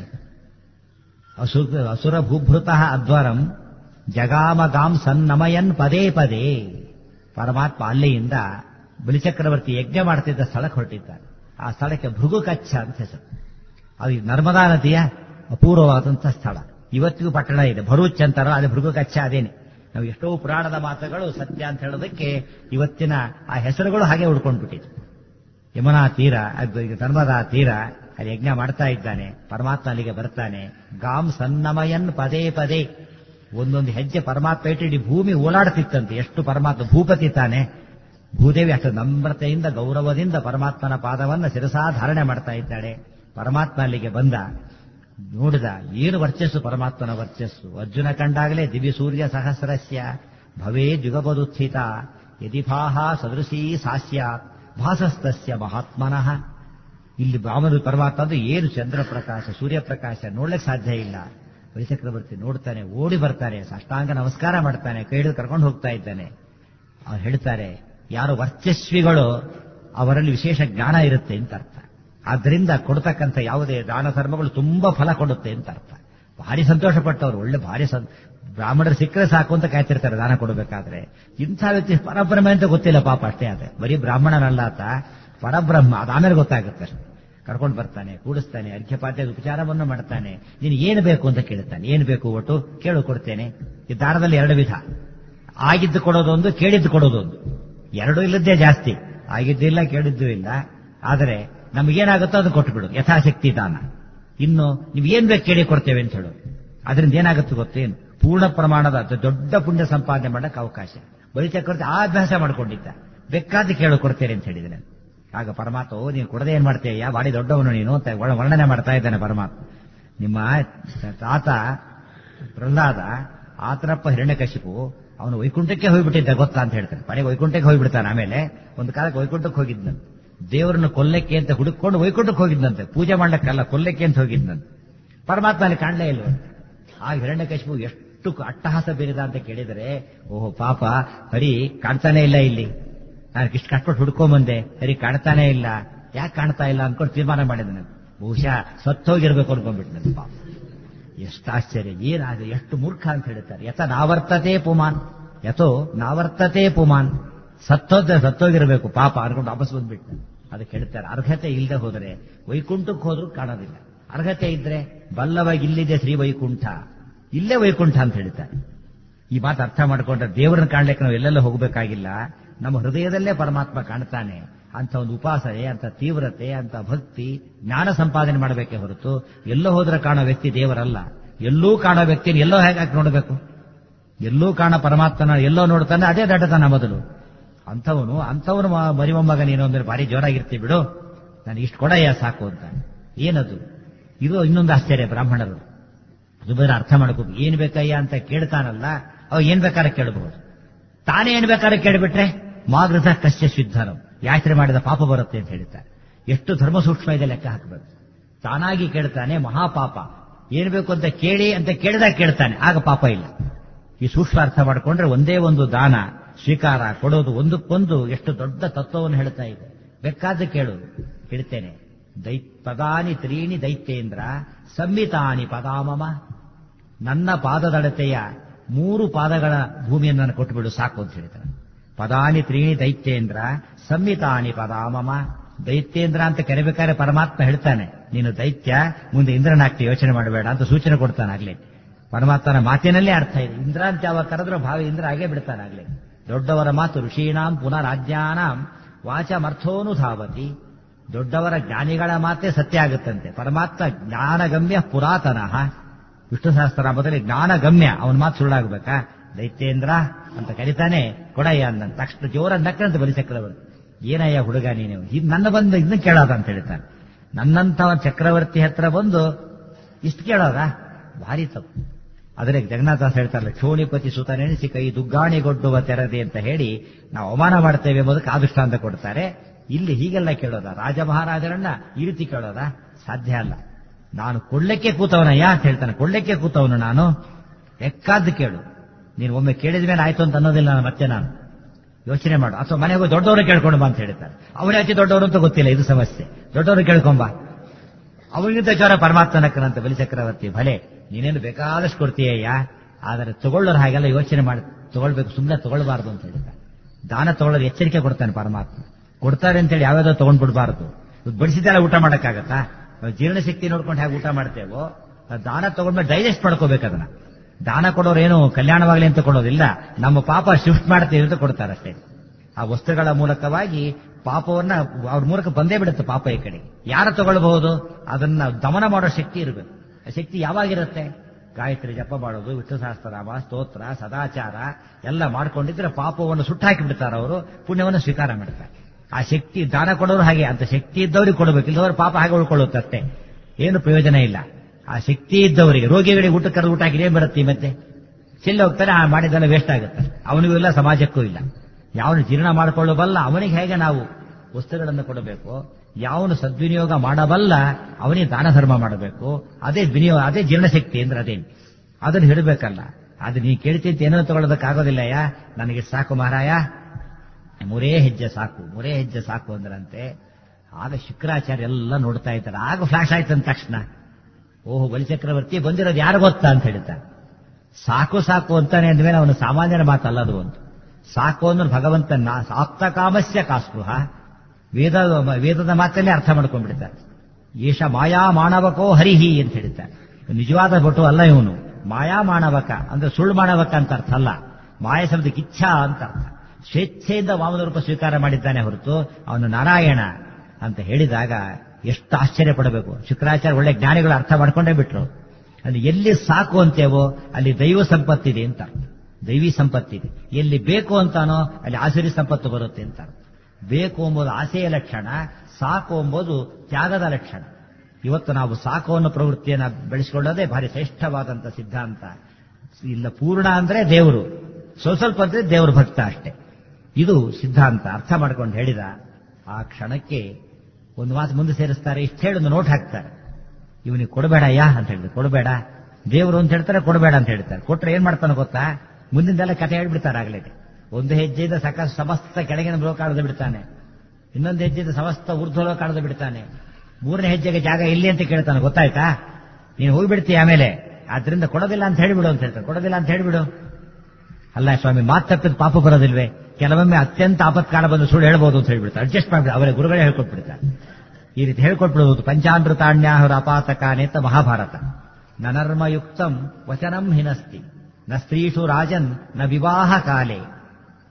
ಅಸು ಅಸುರ ಭೂಭೃತಃ ಅದ್ವರಂ ಜಗಾಮಗಾಂ ಸನ್ನಮಯನ್ ಪದೇ ಪದೇ ಪರಮಾತ್ಮ ಅಲ್ಲಿಯಿಂದ ಬಲಿಚಕ್ರವರ್ತಿ ಯಜ್ಞ ಮಾಡ್ತಿದ್ದ ಸ್ಥಳಕ್ಕೆ ಹೊರಟಿದ್ದಾನೆ ಆ ಸ್ಥಳಕ್ಕೆ ಭೃಗುಕಚ್ಚ ಅಂತ ಹೆಸರು ಅದು ನರ್ಮದಾ ನದಿಯ ಅಪೂರ್ವವಾದಂತಹ ಸ್ಥಳ ಇವತ್ತಿಗೂ ಪಟ್ಟಣ ಇದೆ ಭರೂಚ್ ಅಂತಾರಲ್ಲ ಅದೇ ಭೃಗುಕಚ್ಚ ಅದೇನೆ ನಾವು ಎಷ್ಟೋ ಪುರಾಣದ ಮಾತುಗಳು ಸತ್ಯ ಅಂತ ಹೇಳೋದಕ್ಕೆ ಇವತ್ತಿನ ಆ ಹೆಸರುಗಳು ಹಾಗೆ ಉಳ್ಕೊಂಡ್ಬಿಟ್ಟಿದೆ ಯಮುನಾ ತೀರ ಅದು ಈಗ ನರ್ಮದಾ ತೀರ ಅಲ್ಲಿ ಯಜ್ಞ ಮಾಡ್ತಾ ಇದ್ದಾನೆ ಪರಮಾತ್ಮ ಅಲ್ಲಿಗೆ ಬರ್ತಾನೆ ಗಾಮ್ ಸನ್ನಮಯನ್ ಪದೇ ಪದೇ ಒಂದೊಂದು ಹೆಜ್ಜೆ ಪರಮಾತ್ಮ ಇಟ್ಟು ಇಡೀ ಭೂಮಿ ಓಲಾಡ್ತಿತ್ತಂತೆ ಎಷ್ಟು ಪರಮಾತ್ಮ ಭೂಪತಿ ತಾನೆ ಭೂದೇವಿ ಅಷ್ಟು ನಮ್ರತೆಯಿಂದ ಗೌರವದಿಂದ ಪರಮಾತ್ಮನ ಪಾದವನ್ನ ಶಿರಸಾ ಧಾರಣೆ ಮಾಡ್ತಾ ಇದ್ದಾಳೆ ಪರಮಾತ್ಮ ಅಲ್ಲಿಗೆ ಬಂದ ನೋಡಿದ ಏನು ವರ್ಚಸ್ಸು ಪರಮಾತ್ಮನ ವರ್ಚಸ್ಸು ಅರ್ಜುನ ಕಂಡಾಗಲೇ ದಿವ್ಯ ಸೂರ್ಯ ಸಹಸ್ರಸ್ಯ ಭವೇ ಯುಗಪದುತ್ಥಿತ ಯದಿಭಾಹ ಸದೃಶೀ ಸಾಸ್ಯ ಭಾಸಸ್ತಸ್ಯ ಮಹಾತ್ಮನಃ ಇಲ್ಲಿ ಬ್ರಾಹ್ಮಣ ಪರಮಾತ್ಮ ಅಂದ್ರೆ ಏನು ಚಂದ್ರ ಪ್ರಕಾಶ ಸೂರ್ಯಪ್ರಕಾಶ ನೋಡ್ಲಿಕ್ಕೆ ಸಾಧ್ಯ ಇಲ್ಲ ಬಲಿಚಕ್ರವರ್ತಿ ನೋಡ್ತಾನೆ ಓಡಿ ಬರ್ತಾರೆ ಸಾಷ್ಟಾಂಗ ನಮಸ್ಕಾರ ಮಾಡ್ತಾನೆ ಕೈ ಹಿಡಿದು ಕರ್ಕೊಂಡು ಹೋಗ್ತಾ ಇದ್ದಾನೆ ಅವ್ರು ಹೇಳ್ತಾರೆ ಯಾರು ವರ್ಚಸ್ವಿಗಳು ಅವರಲ್ಲಿ ವಿಶೇಷ ಜ್ಞಾನ ಇರುತ್ತೆ ಅಂತ ಅರ್ಥ ಆದ್ರಿಂದ ಕೊಡ್ತಕ್ಕಂಥ ಯಾವುದೇ ದಾನ ಧರ್ಮಗಳು ತುಂಬಾ ಫಲ ಕೊಡುತ್ತೆ ಅಂತ ಅರ್ಥ ಭಾರಿ ಸಂತೋಷ ಪಟ್ಟವರು ಒಳ್ಳೆ ಭಾರಿ ಬ್ರಾಹ್ಮಣರು ಸಿಕ್ಕರೆ ಸಾಕು ಅಂತ ಕಾಯ್ತಿರ್ತಾರೆ ದಾನ ಕೊಡಬೇಕಾದ್ರೆ ಇಂಥ ವ್ಯಕ್ತಿ ಪರಬ್ರಹ್ಮ ಅಂತ ಗೊತ್ತಿಲ್ಲ ಪಾಪ ಅಷ್ಟೇ ಅದೇ ಬರೀ ಬ್ರಾಹ್ಮಣನಲ್ಲ ಆತ ಪರಬ್ರಹ್ಮ ಅದಾಮೇಲೆ ಗೊತ್ತಾಗುತ್ತೆ ಕರ್ಕೊಂಡು ಬರ್ತಾನೆ ಕೂಡಿಸ್ತಾನೆ ಅರ್ಘ್ಯಪಾಠ್ಯದ ಉಪಚಾರವನ್ನು ಮಾಡ್ತಾನೆ ನೀನು ಏನು ಬೇಕು ಅಂತ ಕೇಳ್ತಾನೆ ಏನು ಬೇಕು ಒಟ್ಟು ಕೇಳು ಕೊಡ್ತೇನೆ ಈ ದಾನದಲ್ಲಿ ಎರಡು ವಿಧ ಆಗಿದ್ದು ಕೊಡೋದೊಂದು ಕೇಳಿದ್ದು ಕೊಡೋದೊಂದು ಎರಡೂ ಇಲ್ಲದ್ದೇ ಜಾಸ್ತಿ ಆಗಿದ್ದು ಇಲ್ಲ ಕೇಳಿದ್ದು ಇಲ್ಲ ಆದರೆ ನಮಗೇನಾಗುತ್ತೋ ಅದನ್ನು ಕೊಟ್ಟುಬಿಡು ಯಥಾಶಕ್ತಿ ದಾನ ಇನ್ನು ನೀವು ಏನ್ ಬೇಕು ಕೇಳಿ ಕೊಡ್ತೇವೆ ಅಂತ ಹೇಳು ಅದರಿಂದ ಏನಾಗುತ್ತೆ ಗೊತ್ತೇನು ಪೂರ್ಣ ಪ್ರಮಾಣದ ದೊಡ್ಡ ಪುಣ್ಯ ಸಂಪಾದನೆ ಮಾಡಕ್ಕೆ ಅವಕಾಶ ಬಲಿಚಕ್ರವರ್ತಿ ಆ ಅಭ್ಯಾಸ ಮಾಡ್ಕೊಂಡಿದ್ದ ಬೇಕಾದ ಕೇಳು ಕೊಡ್ತೇನೆ ಅಂತ ಹೇಳಿದ್ರೆ ಆಗ ಪರಮಾತ್ಮ ಓ ನೀನು ಕೊಡದೆ ಏನ್ ಮಾಡ್ತೇಯ ಬಾಡಿ ದೊಡ್ಡವನು ನೀನು ಅಂತ ವರ್ಣನೆ ಮಾಡ್ತಾ ಇದ್ದಾನೆ ಪರಮಾತ್ಮ ನಿಮ್ಮ ತಾತ ಪ್ರಹ್ಲಾದ ಆತನಪ್ಪ ಹಿರಣ್ಯಕಶಿಪು ಅವನು ವೈಕುಂಠಕ್ಕೆ ಹೋಗ್ಬಿಟ್ಟಿದ್ದ ಗೊತ್ತಾ ಅಂತ ಹೇಳ್ತಾನೆ ಮನೆಗೆ ವೈಕುಂಠಕ್ಕೆ ಹೋಗ್ಬಿಡ್ತಾನೆ ಆಮೇಲೆ ಒಂದು ಕಾಲಕ್ಕೆ ವೈಕುಂಠಕ್ಕೆ ಹೋಗಿದ್ನಂತೆ ದೇವರನ್ನು ಕೊಲ್ಲಕ್ಕೆ ಅಂತ ಹುಡುಕೊಂಡು ವೈಕುಂಠಕ್ಕೆ ಹೋಗಿದ್ನಂತೆ ಪೂಜೆ ಮಾಡ್ಲಿಕ್ಕಲ್ಲ ಕೊಲ್ಲಕ್ಕೆ ಅಂತ ಹೋಗಿದ್ನಂತೆ ಪರಮಾತ್ಮ ಅಲ್ಲಿ ಕಾಣಲೇ ಇಲ್ವ ಆ ಹಿರಣ್ಯಕಶಿಪು ಎಷ್ಟು ಅಟ್ಟಹಾಸ ಬೀರಿದ ಅಂತ ಕೇಳಿದರೆ ಓಹೋ ಪಾಪ ಹರಿ ಕಾಣ್ತಾನೆ ಇಲ್ಲ ಇಲ್ಲಿ ನಾನು ಇಷ್ಟು ಕಟ್ಬಿಟ್ಟು ಹುಡ್ಕೊಂಬಂದೆ ಹರಿ ಕಾಣ್ತಾನೆ ಇಲ್ಲ ಯಾಕೆ ಕಾಣ್ತಾ ಇಲ್ಲ ಅನ್ಕೊಂಡು ತೀರ್ಮಾನ ಮಾಡಿದ ನಾನು ಬಹುಶಃ ಸತ್ತೋಗಿರ್ಬೇಕು ಅನ್ಕೊಂಡ್ಬಿಟ್ಟು ನನ್ನ ಪಾಪ ಎಷ್ಟು ಆಶ್ಚರ್ಯ ಏನಾಗಿದೆ ಎಷ್ಟು ಮೂರ್ಖ ಅಂತ ಹೇಳ್ತಾರೆ ಯಥ ನಾವರ್ತತೆ ಪುಮಾನ್ ಯಥೋ ನಾವರ್ತತೆ ಪುಮಾನ್ ಸತ್ತೋದ್ರೆ ಸತ್ತೋಗಿರಬೇಕು ಪಾಪ ಅನ್ಕೊಂಡು ವಾಪಸ್ ಬಂದ್ಬಿಟ್ಟು ಅದಕ್ಕೆ ಹೇಳ್ತಾರೆ ಅರ್ಹತೆ ಇಲ್ಲದೆ ಹೋದರೆ ವೈಕುಂಠಕ್ಕೆ ಹೋದ್ರೂ ಕಾಣೋದಿಲ್ಲ ಅರ್ಹತೆ ಇದ್ರೆ ಬಲ್ಲವಾಗಿ ಇಲ್ಲಿದೆ ಶ್ರೀ ವೈಕುಂಠ ಇಲ್ಲೇ ವೈಕುಂಠ ಅಂತ ಹೇಳ್ತಾರೆ ಈ ಮಾತು ಅರ್ಥ ಮಾಡ್ಕೊಂಡ್ರೆ ದೇವರನ್ನ ಕಾಣ್ಲಿಕ್ಕೆ ನಾವು ಎಲ್ಲೆಲ್ಲ ಹೋಗಬೇಕಾಗಿಲ್ಲ ನಮ್ಮ ಹೃದಯದಲ್ಲೇ ಪರಮಾತ್ಮ ಕಾಣ್ತಾನೆ ಅಂತ ಒಂದು ಉಪಾಸನೆ ಅಂತ ತೀವ್ರತೆ ಅಂತ ಭಕ್ತಿ ಜ್ಞಾನ ಸಂಪಾದನೆ ಮಾಡಬೇಕೇ ಹೊರತು ಎಲ್ಲೋ ಹೋದ್ರೆ ಕಾಣೋ ವ್ಯಕ್ತಿ ದೇವರಲ್ಲ ಎಲ್ಲೂ ಕಾಣೋ ವ್ಯಕ್ತಿನ ಎಲ್ಲೋ ಹೇಗೆ ನೋಡಬೇಕು ಎಲ್ಲೂ ಕಾಣ ಪರಮಾತ್ಮನ ಎಲ್ಲೋ ನೋಡ್ತಾನೆ ಅದೇ ದಡ್ಡತನ ಮೊದಲು ಅಂಥವನು ಅಂಥವನು ಮರಿಮೊಮ್ಮಗ ನೀನು ಅಂದ್ರೆ ಭಾರಿ ಜೋರಾಗಿರ್ತಿ ಬಿಡು ನಾನು ಇಷ್ಟು ಕೊಡಯ್ಯ ಸಾಕು ಅಂತ ಏನದು ಇದು ಇನ್ನೊಂದು ಆಶ್ಚರ್ಯ ಬ್ರಾಹ್ಮಣರು ಅದು ಬೇರೆ ಅರ್ಥ ಮಾಡ್ಕೋಬೇಕು ಏನ್ ಬೇಕಯ್ಯ ಅಂತ ಕೇಳ್ತಾನಲ್ಲ ಅವ ಏನ್ ಬೇಕಾದ್ರೆ ಕೇಳಬಹುದು ತಾನೇ ಏನ್ ಬೇಕಾದ್ರೆ ಕೇಳಿಬಿಟ್ರೆ ಮಾಗೃತ ಕಶ್ಯ ಶುದ್ಧರಂ ಯಾತ್ರೆ ಮಾಡಿದ ಪಾಪ ಬರುತ್ತೆ ಅಂತ ಹೇಳ್ತಾರೆ ಎಷ್ಟು ಧರ್ಮ ಸೂಕ್ಷ್ಮ ಇದೆ ಲೆಕ್ಕ ಹಾಕಬೇಕು ತಾನಾಗಿ ಕೇಳ್ತಾನೆ ಮಹಾಪಾಪ ಏನ್ ಬೇಕು ಅಂತ ಕೇಳಿ ಅಂತ ಕೇಳಿದಾಗ ಕೇಳ್ತಾನೆ ಆಗ ಪಾಪ ಇಲ್ಲ ಈ ಸೂಕ್ಷ್ಮ ಅರ್ಥ ಮಾಡಿಕೊಂಡ್ರೆ ಒಂದೇ ಒಂದು ದಾನ ಸ್ವೀಕಾರ ಕೊಡೋದು ಒಂದಕ್ಕೊಂದು ಎಷ್ಟು ದೊಡ್ಡ ತತ್ವವನ್ನು ಹೇಳ್ತಾ ಇದೆ ಬೇಕಾದ ಕೇಳು ಹೇಳ್ತೇನೆ ದೈ ಪದಾನಿ ತ್ರೀಣಿ ದೈತ್ಯೇಂದ್ರ ಸಂಹಿತಾನಿ ಪದಾಮಮ ನನ್ನ ಪಾದದಳತೆಯ ಮೂರು ಪಾದಗಳ ಭೂಮಿಯನ್ನು ನಾನು ಕೊಟ್ಟುಬಿಡು ಸಾಕು ಅಂತ ಹೇಳ್ತಾನೆ ಪದಾನಿ ತ್ರೀಣಿ ದೈತ್ಯೇಂದ್ರ ಸಂಹಿತಾನಿ ಪದಾಮಮ ದೈತ್ಯೇಂದ್ರ ಅಂತ ಕರಿಬೇಕಾದ್ರೆ ಪರಮಾತ್ಮ ಹೇಳ್ತಾನೆ ನೀನು ದೈತ್ಯ ಮುಂದೆ ಇಂದ್ರನಾಗ್ತಿ ಯೋಚನೆ ಮಾಡಬೇಡ ಅಂತ ಸೂಚನೆ ಕೊಡ್ತಾನೆ ಆಗ್ಲೇ ಪರಮಾತ್ಮನ ಮಾತಿನಲ್ಲೇ ಅರ್ಥ ಇದೆ ಇಂದ್ರ ಅಂತ ಯಾವಾಗ ಕರೆದ್ರೆ ಭಾವಿ ಇಂದ್ರ ಆಗೇ ಬಿಡ್ತಾನೆ ಆಗ್ಲೇ ದೊಡ್ಡವರ ಮಾತು ಋಷೀಣಾಂ ಪುನರಾಜ್ಞಾನಾಂ ವಾಚಮರ್ಥೋನು ಧಾವತಿ ದೊಡ್ಡವರ ಜ್ಞಾನಿಗಳ ಮಾತೇ ಸತ್ಯ ಆಗುತ್ತಂತೆ ಪರಮಾತ್ಮ ಜ್ಞಾನಗಮ್ಯ ಪುರಾತನಃ ವಿಷ್ಣು ಸಹಸ್ರನಾಮದಲ್ಲಿ ಜ್ಞಾನಗಮ್ಯ ಅವನ ಮಾತು ಸುಳ್ಳಾಗಬೇಕಾ ದೈತ್ಯೇಂದ್ರ ಅಂತ ಕರಿತಾನೆ ಕೊಡಯ್ಯ ಅಂದ ತಕ್ಷಣ ಜೋರ ನಕ್ಕಂತ ಬಲಿ ಚಕ್ರವರ್ತಿ ಏನಯ್ಯ ಹುಡುಗ ನೀನು ಇದು ನನ್ನ ಬಂದು ಇದನ್ನ ಕೇಳೋದ ಅಂತ ಹೇಳ್ತಾನೆ ನನ್ನಂತವ ಚಕ್ರವರ್ತಿ ಹತ್ರ ಬಂದು ಇಷ್ಟು ಕೇಳೋದ ಭಾರಿ ತಪ್ಪು ಆದರೆ ಜಗನ್ನಾಥದಾಸ್ ಹೇಳ್ತಾರಲ್ಲ ಕ್ಷೋಣಿಪತಿ ಸುತನೆನಿಸಿ ಕೈ ದುಗ್ಗಾಣಿಗೊಡ್ಡುವ ತೆರದೆ ಅಂತ ಹೇಳಿ ನಾವು ಅವಮಾನ ಮಾಡ್ತೇವೆ ಎಂಬುದಕ್ಕೆ ಆದುಷ್ಟ ಅಂತ ಕೊಡ್ತಾರೆ ಇಲ್ಲಿ ಹೀಗೆಲ್ಲ ಕೇಳೋದ ರಾಜ ಮಹಾರಾಜರನ್ನ ಈ ರೀತಿ ಕೇಳೋದ ಸಾಧ್ಯ ಅಲ್ಲ ನಾನು ಕೊಳ್ಳಕ್ಕೆ ಕೂತವನಯ್ಯ ಅಂತ ಹೇಳ್ತಾನೆ ಕೊಳ್ಳಕ್ಕೆ ಕೂತವನು ನಾನು ಎಕ್ಕಾದ್ದು ಕೇಳು ನೀನು ಒಮ್ಮೆ ಕೇಳಿದ ಮೇಲೆ ಆಯ್ತು ಅಂತ ಅನ್ನೋದಿಲ್ಲ ನಾನು ಮತ್ತೆ ನಾನು ಯೋಚನೆ ಮಾಡು ಅಥವಾ ಮನೆಗೆ ಹೋಗಿ ದೊಡ್ಡವರು ಕೇಳ್ಕೊಂಡು ಬಾ ಅಂತ ಹೇಳ್ತಾರೆ ಅವನೇ ಅತಿ ದೊಡ್ಡವರು ಅಂತ ಗೊತ್ತಿಲ್ಲ ಇದು ಸಮಸ್ಯೆ ದೊಡ್ಡವರು ಕೇಳ್ಕೊಂಬ ಅವನಿಗಿಂತ ಜ್ವರ ಪರಮಾತ್ಮನಕ್ಕನಂತ ಬಲಿಚಕ್ರವರ್ತಿ ಭಲೆ ನೀನೇನು ಬೇಕಾದಷ್ಟು ಕೊಡ್ತೀಯಯ್ಯ ಆದರೆ ತಗೊಳ್ಳೋರು ಹಾಗೆಲ್ಲ ಯೋಚನೆ ಮಾಡಿ ತಗೊಳ್ಬೇಕು ಸುಮ್ಮನೆ ತಗೊಳ್ಬಾರ್ದು ಅಂತ ಹೇಳ್ತಾರೆ ದಾನ ತಗೊಳ್ಳೋರು ಎಚ್ಚರಿಕೆ ಕೊಡ್ತಾನೆ ಪರಮಾತ್ಮ ಕೊಡ್ತಾರೆ ಅಂತೇಳಿ ಯಾವ್ಯಾವ್ದೋ ತಗೊಂಡ್ಬಿಡ್ಬಾರ್ದು ಬಡಿಸಿದೆಲ್ಲ ಊಟ ಮಾಡಕ್ಕಾಗತ್ತಾ ಜೀರ್ಣಶಕ್ತಿ ನೋಡ್ಕೊಂಡು ಹೇಗೆ ಊಟ ಮಾಡ್ತೇವೋ ದಾನ ತಗೊಂಡ್ಮೇಲೆ ಡೈಜೆಸ್ಟ್ ಮಾಡ್ಕೋಬೇಕು ಅದನ್ನ ದಾನ ಕೊಡೋರು ಏನು ಕಲ್ಯಾಣವಾಗಲಿ ಅಂತ ಕೊಡೋದಿಲ್ಲ ನಮ್ಮ ಪಾಪ ಶಿಫ್ಟ್ ಮಾಡ್ತೀವಿ ಅಂತ ಕೊಡ್ತಾರೆ ಅಷ್ಟೇ ಆ ವಸ್ತುಗಳ ಮೂಲಕವಾಗಿ ಪಾಪವನ್ನ ಅವ್ರ ಮೂಲಕ ಬಂದೇ ಬಿಡುತ್ತೆ ಪಾಪ ಈ ಕಡೆ ಯಾರು ತಗೊಳ್ಬಹುದು ಅದನ್ನ ದಮನ ಮಾಡೋ ಶಕ್ತಿ ಇರಬೇಕು ಆ ಶಕ್ತಿ ಯಾವಾಗಿರುತ್ತೆ ಗಾಯತ್ರಿ ಜಪ ಮಾಡೋದು ವಿಷ್ಣು ಸಹಸ್ರನಾಮ ಸ್ತೋತ್ರ ಸದಾಚಾರ ಎಲ್ಲ ಮಾಡ್ಕೊಂಡಿದ್ರೆ ಪಾಪವನ್ನು ಸುಟ್ಟಾಕಿ ಬಿಡ್ತಾರೆ ಅವರು ಪುಣ್ಯವನ್ನು ಸ್ವೀಕಾರ ಮಾಡ್ತಾರೆ ಆ ಶಕ್ತಿ ದಾನ ಕೊಡೋರು ಹಾಗೆ ಅಂತ ಶಕ್ತಿ ಇದ್ದವ್ರಿಗೆ ಕೊಡಬೇಕು ಇಲ್ಲದವ್ರು ಪಾಪ ಹಾಗೆ ಉಳ್ಕೊಳ್ಳುತ್ತಷ್ಟೇ ಏನು ಪ್ರಯೋಜನ ಇಲ್ಲ ಆ ಶಕ್ತಿ ಇದ್ದವರಿಗೆ ರೋಗಿಗಳಿಗೆ ಊಟ ಕರೆದು ಊಟ ಹಾಕಿದ್ರೆ ಬರುತ್ತೆ ಮತ್ತೆ ಚೆಲ್ಲಿ ಹೋಗ್ತಾರೆ ಆ ಮಾಡಿದೆಲ್ಲ ವೇಸ್ಟ್ ಆಗುತ್ತೆ ಅವನಿಗೂ ಇಲ್ಲ ಸಮಾಜಕ್ಕೂ ಇಲ್ಲ ಯಾವನು ಜೀರ್ಣ ಮಾಡಿಕೊಳ್ಳಬಲ್ಲ ಅವನಿಗೆ ಹೇಗೆ ನಾವು ವಸ್ತುಗಳನ್ನು ಕೊಡಬೇಕು ಯಾವನು ಸದ್ವಿನಿಯೋಗ ಮಾಡಬಲ್ಲ ಅವನಿಗೆ ದಾನ ಧರ್ಮ ಮಾಡಬೇಕು ಅದೇ ವಿನಿಯೋಗ ಅದೇ ಜೀರ್ಣಶಕ್ತಿ ಅಂದ್ರೆ ಅದೇ ಅದನ್ನು ಹಿಡಬೇಕಲ್ಲ ಅದು ನೀ ಕೇಳ್ತಿಂತ ಏನೋ ತಗೊಳ್ಳೋದಕ್ಕಾಗೋದಿಲ್ಲಯ್ಯ ನನಗೆ ಸಾಕು ಮಹಾರಾಯ ಮೂರೇ ಹೆಜ್ಜೆ ಸಾಕು ಮೂರೇ ಹೆಜ್ಜೆ ಸಾಕು ಅಂದ್ರಂತೆ ಆಗ ಶುಕ್ರಾಚಾರ್ಯ ಎಲ್ಲ ನೋಡ್ತಾ ಇದ್ದಾರೆ ಆಗ ಫ್ಲಾಶ್ ಆಯ್ತು ಅಂದ ತಕ್ಷಣ ಓಹೋ ಬಲಿಚಕ್ರವರ್ತಿ ಬಂದಿರೋದು ಯಾರು ಗೊತ್ತಾ ಅಂತ ಹೇಳ್ತಾರೆ ಸಾಕು ಸಾಕು ಅಂತಾನೆ ಅಂದ್ಮೇಲೆ ಅವನು ಸಾಮಾನ್ಯನ ಮಾತಲ್ಲ ಅದು ಒಂದು ಸಾಕು ಅಂದ್ರೆ ಭಗವಂತನ ಆಪ್ತ ಕಾಮಸ್ಯ ಕಾಸ್ಪೃಹ ವೇದ ವೇದದ ಮಾತನ್ನೇ ಅರ್ಥ ಮಾಡ್ಕೊಂಡ್ಬಿಡ್ತಾರೆ ಏಷ ಮಾಯಾ ಮಾಣವಕೋ ಹರಿಹಿ ಅಂತ ಹೇಳ್ತಾರೆ ನಿಜವಾದ ಭಟು ಅಲ್ಲ ಇವನು ಮಾಯಾ ಮಾಣವಕ ಅಂದ್ರೆ ಸುಳ್ಳು ಮಾಣವಕ ಅಂತ ಅರ್ಥ ಅಲ್ಲ ಮಾಯ ಶಬ್ದಕ್ಕೆ ಇಚ್ಛಾ ಅಂತ ಅರ್ಥ ಸ್ವೇಚ್ಛೆಯಿಂದ ವಾಮನ ರೂಪ ಸ್ವೀಕಾರ ಮಾಡಿದ್ದಾನೆ ಹೊರತು ಅವನು ನಾರಾಯಣ ಅಂತ ಹೇಳಿದಾಗ ಎಷ್ಟು ಆಶ್ಚರ್ಯ ಪಡಬೇಕು ಶುಕ್ರಾಚಾರ್ಯ ಒಳ್ಳೆ ಜ್ಞಾನಿಗಳು ಅರ್ಥ ಮಾಡ್ಕೊಂಡೇ ಬಿಟ್ರು ಅಲ್ಲಿ ಎಲ್ಲಿ ಸಾಕು ಅಂತೇವೋ ಅಲ್ಲಿ ದೈವ ಸಂಪತ್ತಿದೆ ಅಂತ ದೈವಿ ಸಂಪತ್ತಿದೆ ಎಲ್ಲಿ ಬೇಕು ಅಂತಾನೋ ಅಲ್ಲಿ ಆಸುರಿ ಸಂಪತ್ತು ಬರುತ್ತೆ ಅಂತ ಬೇಕು ಎಂಬುದು ಆಸೆಯ ಲಕ್ಷಣ ಸಾಕು ಎಂಬುದು ತ್ಯಾಗದ ಲಕ್ಷಣ ಇವತ್ತು ನಾವು ಸಾಕು ಅನ್ನೋ ಪ್ರವೃತ್ತಿಯನ್ನು ಬೆಳೆಸಿಕೊಳ್ಳೋದೇ ಭಾರಿ ಶ್ರೇಷ್ಠವಾದಂತ ಸಿದ್ಧಾಂತ ಇಲ್ಲ ಪೂರ್ಣ ಅಂದ್ರೆ ದೇವರು ಸ್ವಲ್ಪ ಸ್ವಲ್ಪ ಅಂದ್ರೆ ದೇವ್ರ ಭಕ್ತ ಅಷ್ಟೇ ಇದು ಸಿದ್ಧಾಂತ ಅರ್ಥ ಮಾಡ್ಕೊಂಡು ಹೇಳಿದ ಆ ಕ್ಷಣಕ್ಕೆ ಒಂದು ಮಾತು ಮುಂದೆ ಸೇರಿಸ್ತಾರೆ ಇಷ್ಟು ಹೇಳಿ ಒಂದು ನೋಟ್ ಹಾಕ್ತಾರೆ ಇವನಿಗೆ ಕೊಡಬೇಡ ಯಾ ಅಂತ ಹೇಳಿದ್ರು ಕೊಡಬೇಡ ದೇವರು ಅಂತ ಹೇಳ್ತಾರೆ ಕೊಡಬೇಡ ಅಂತ ಹೇಳ್ತಾರೆ ಕೊಟ್ರೆ ಏನ್ ಮಾಡ್ತಾನೆ ಗೊತ್ತಾ ಮುಂದಿಂದೆಲ್ಲ ಕಥೆ ಹೇಳ್ಬಿಡ್ತಾರೆ ಆಗ್ಲೇ ಒಂದು ಹೆಜ್ಜೆಯಿಂದ ಸಕ ಸಮಸ್ತ ಕೆಳಗಿನ ಲೋಕ ಆಡದು ಬಿಡ್ತಾನೆ ಇನ್ನೊಂದು ಹೆಜ್ಜೆಯಿಂದ ಸಮಸ್ತ ಊರ್ಧ್ವಲೋಕ ಆಡದು ಬಿಡ್ತಾನೆ ಮೂರನೇ ಹೆಜ್ಜೆಗೆ ಜಾಗ ಇಲ್ಲಿ ಅಂತ ಕೇಳ್ತಾನೆ ಗೊತ್ತಾಯ್ತಾ ನೀನು ಹೋಗ್ಬಿಡ್ತೀಯ ಆಮೇಲೆ ಆದ್ರಿಂದ ಕೊಡೋದಿಲ್ಲ ಅಂತ ಹೇಳಿಬಿಡು ಅಂತ ಹೇಳ್ತಾರೆ ಕೊಡೋದಿಲ್ಲ ಅಂತ ಹೇಳಿಬಿಡು ಅಲ್ಲ ಸ್ವಾಮಿ ಮಾತು ತಪ್ಪಿದ ಪಾಪ ಬರೋದಿಲ್ವೇ ಕೆಲವೊಮ್ಮೆ ಅತ್ಯಂತ ಆಪತ್ಕಾಲ ಬಂದು ಸುಳ್ಳು ಹೇಳ್ಬೋದು ಅಂತ ಹೇಳ್ಬಿಡ್ತಾರೆ ಅಡ್ಜಸ್ಟ್ ಮಾಡ್ಬಿಡ ಅವರೇ ಗುರುಗಳೇ ಹೇಳ್ಕೊಟ್ಬಿಡ್ತಾರೆ ಈ ರೀತಿ ಹೇಳ್ಕೊಟ್ಬಿಡುವುದು ಪಂಚಾಮೃತಾಣ್ಯಾಹುರ ಅಪಾತಕಾನೇತ ಮಹಾಭಾರತ ನನರ್ಮಯುಕ್ತಂ ವಚನಂ ಹಿನಸ್ತಿ ನ ಸ್ತ್ರೀಷು ರಾಜನ್ ನ ವಿವಾಹ ಕಾಲೇ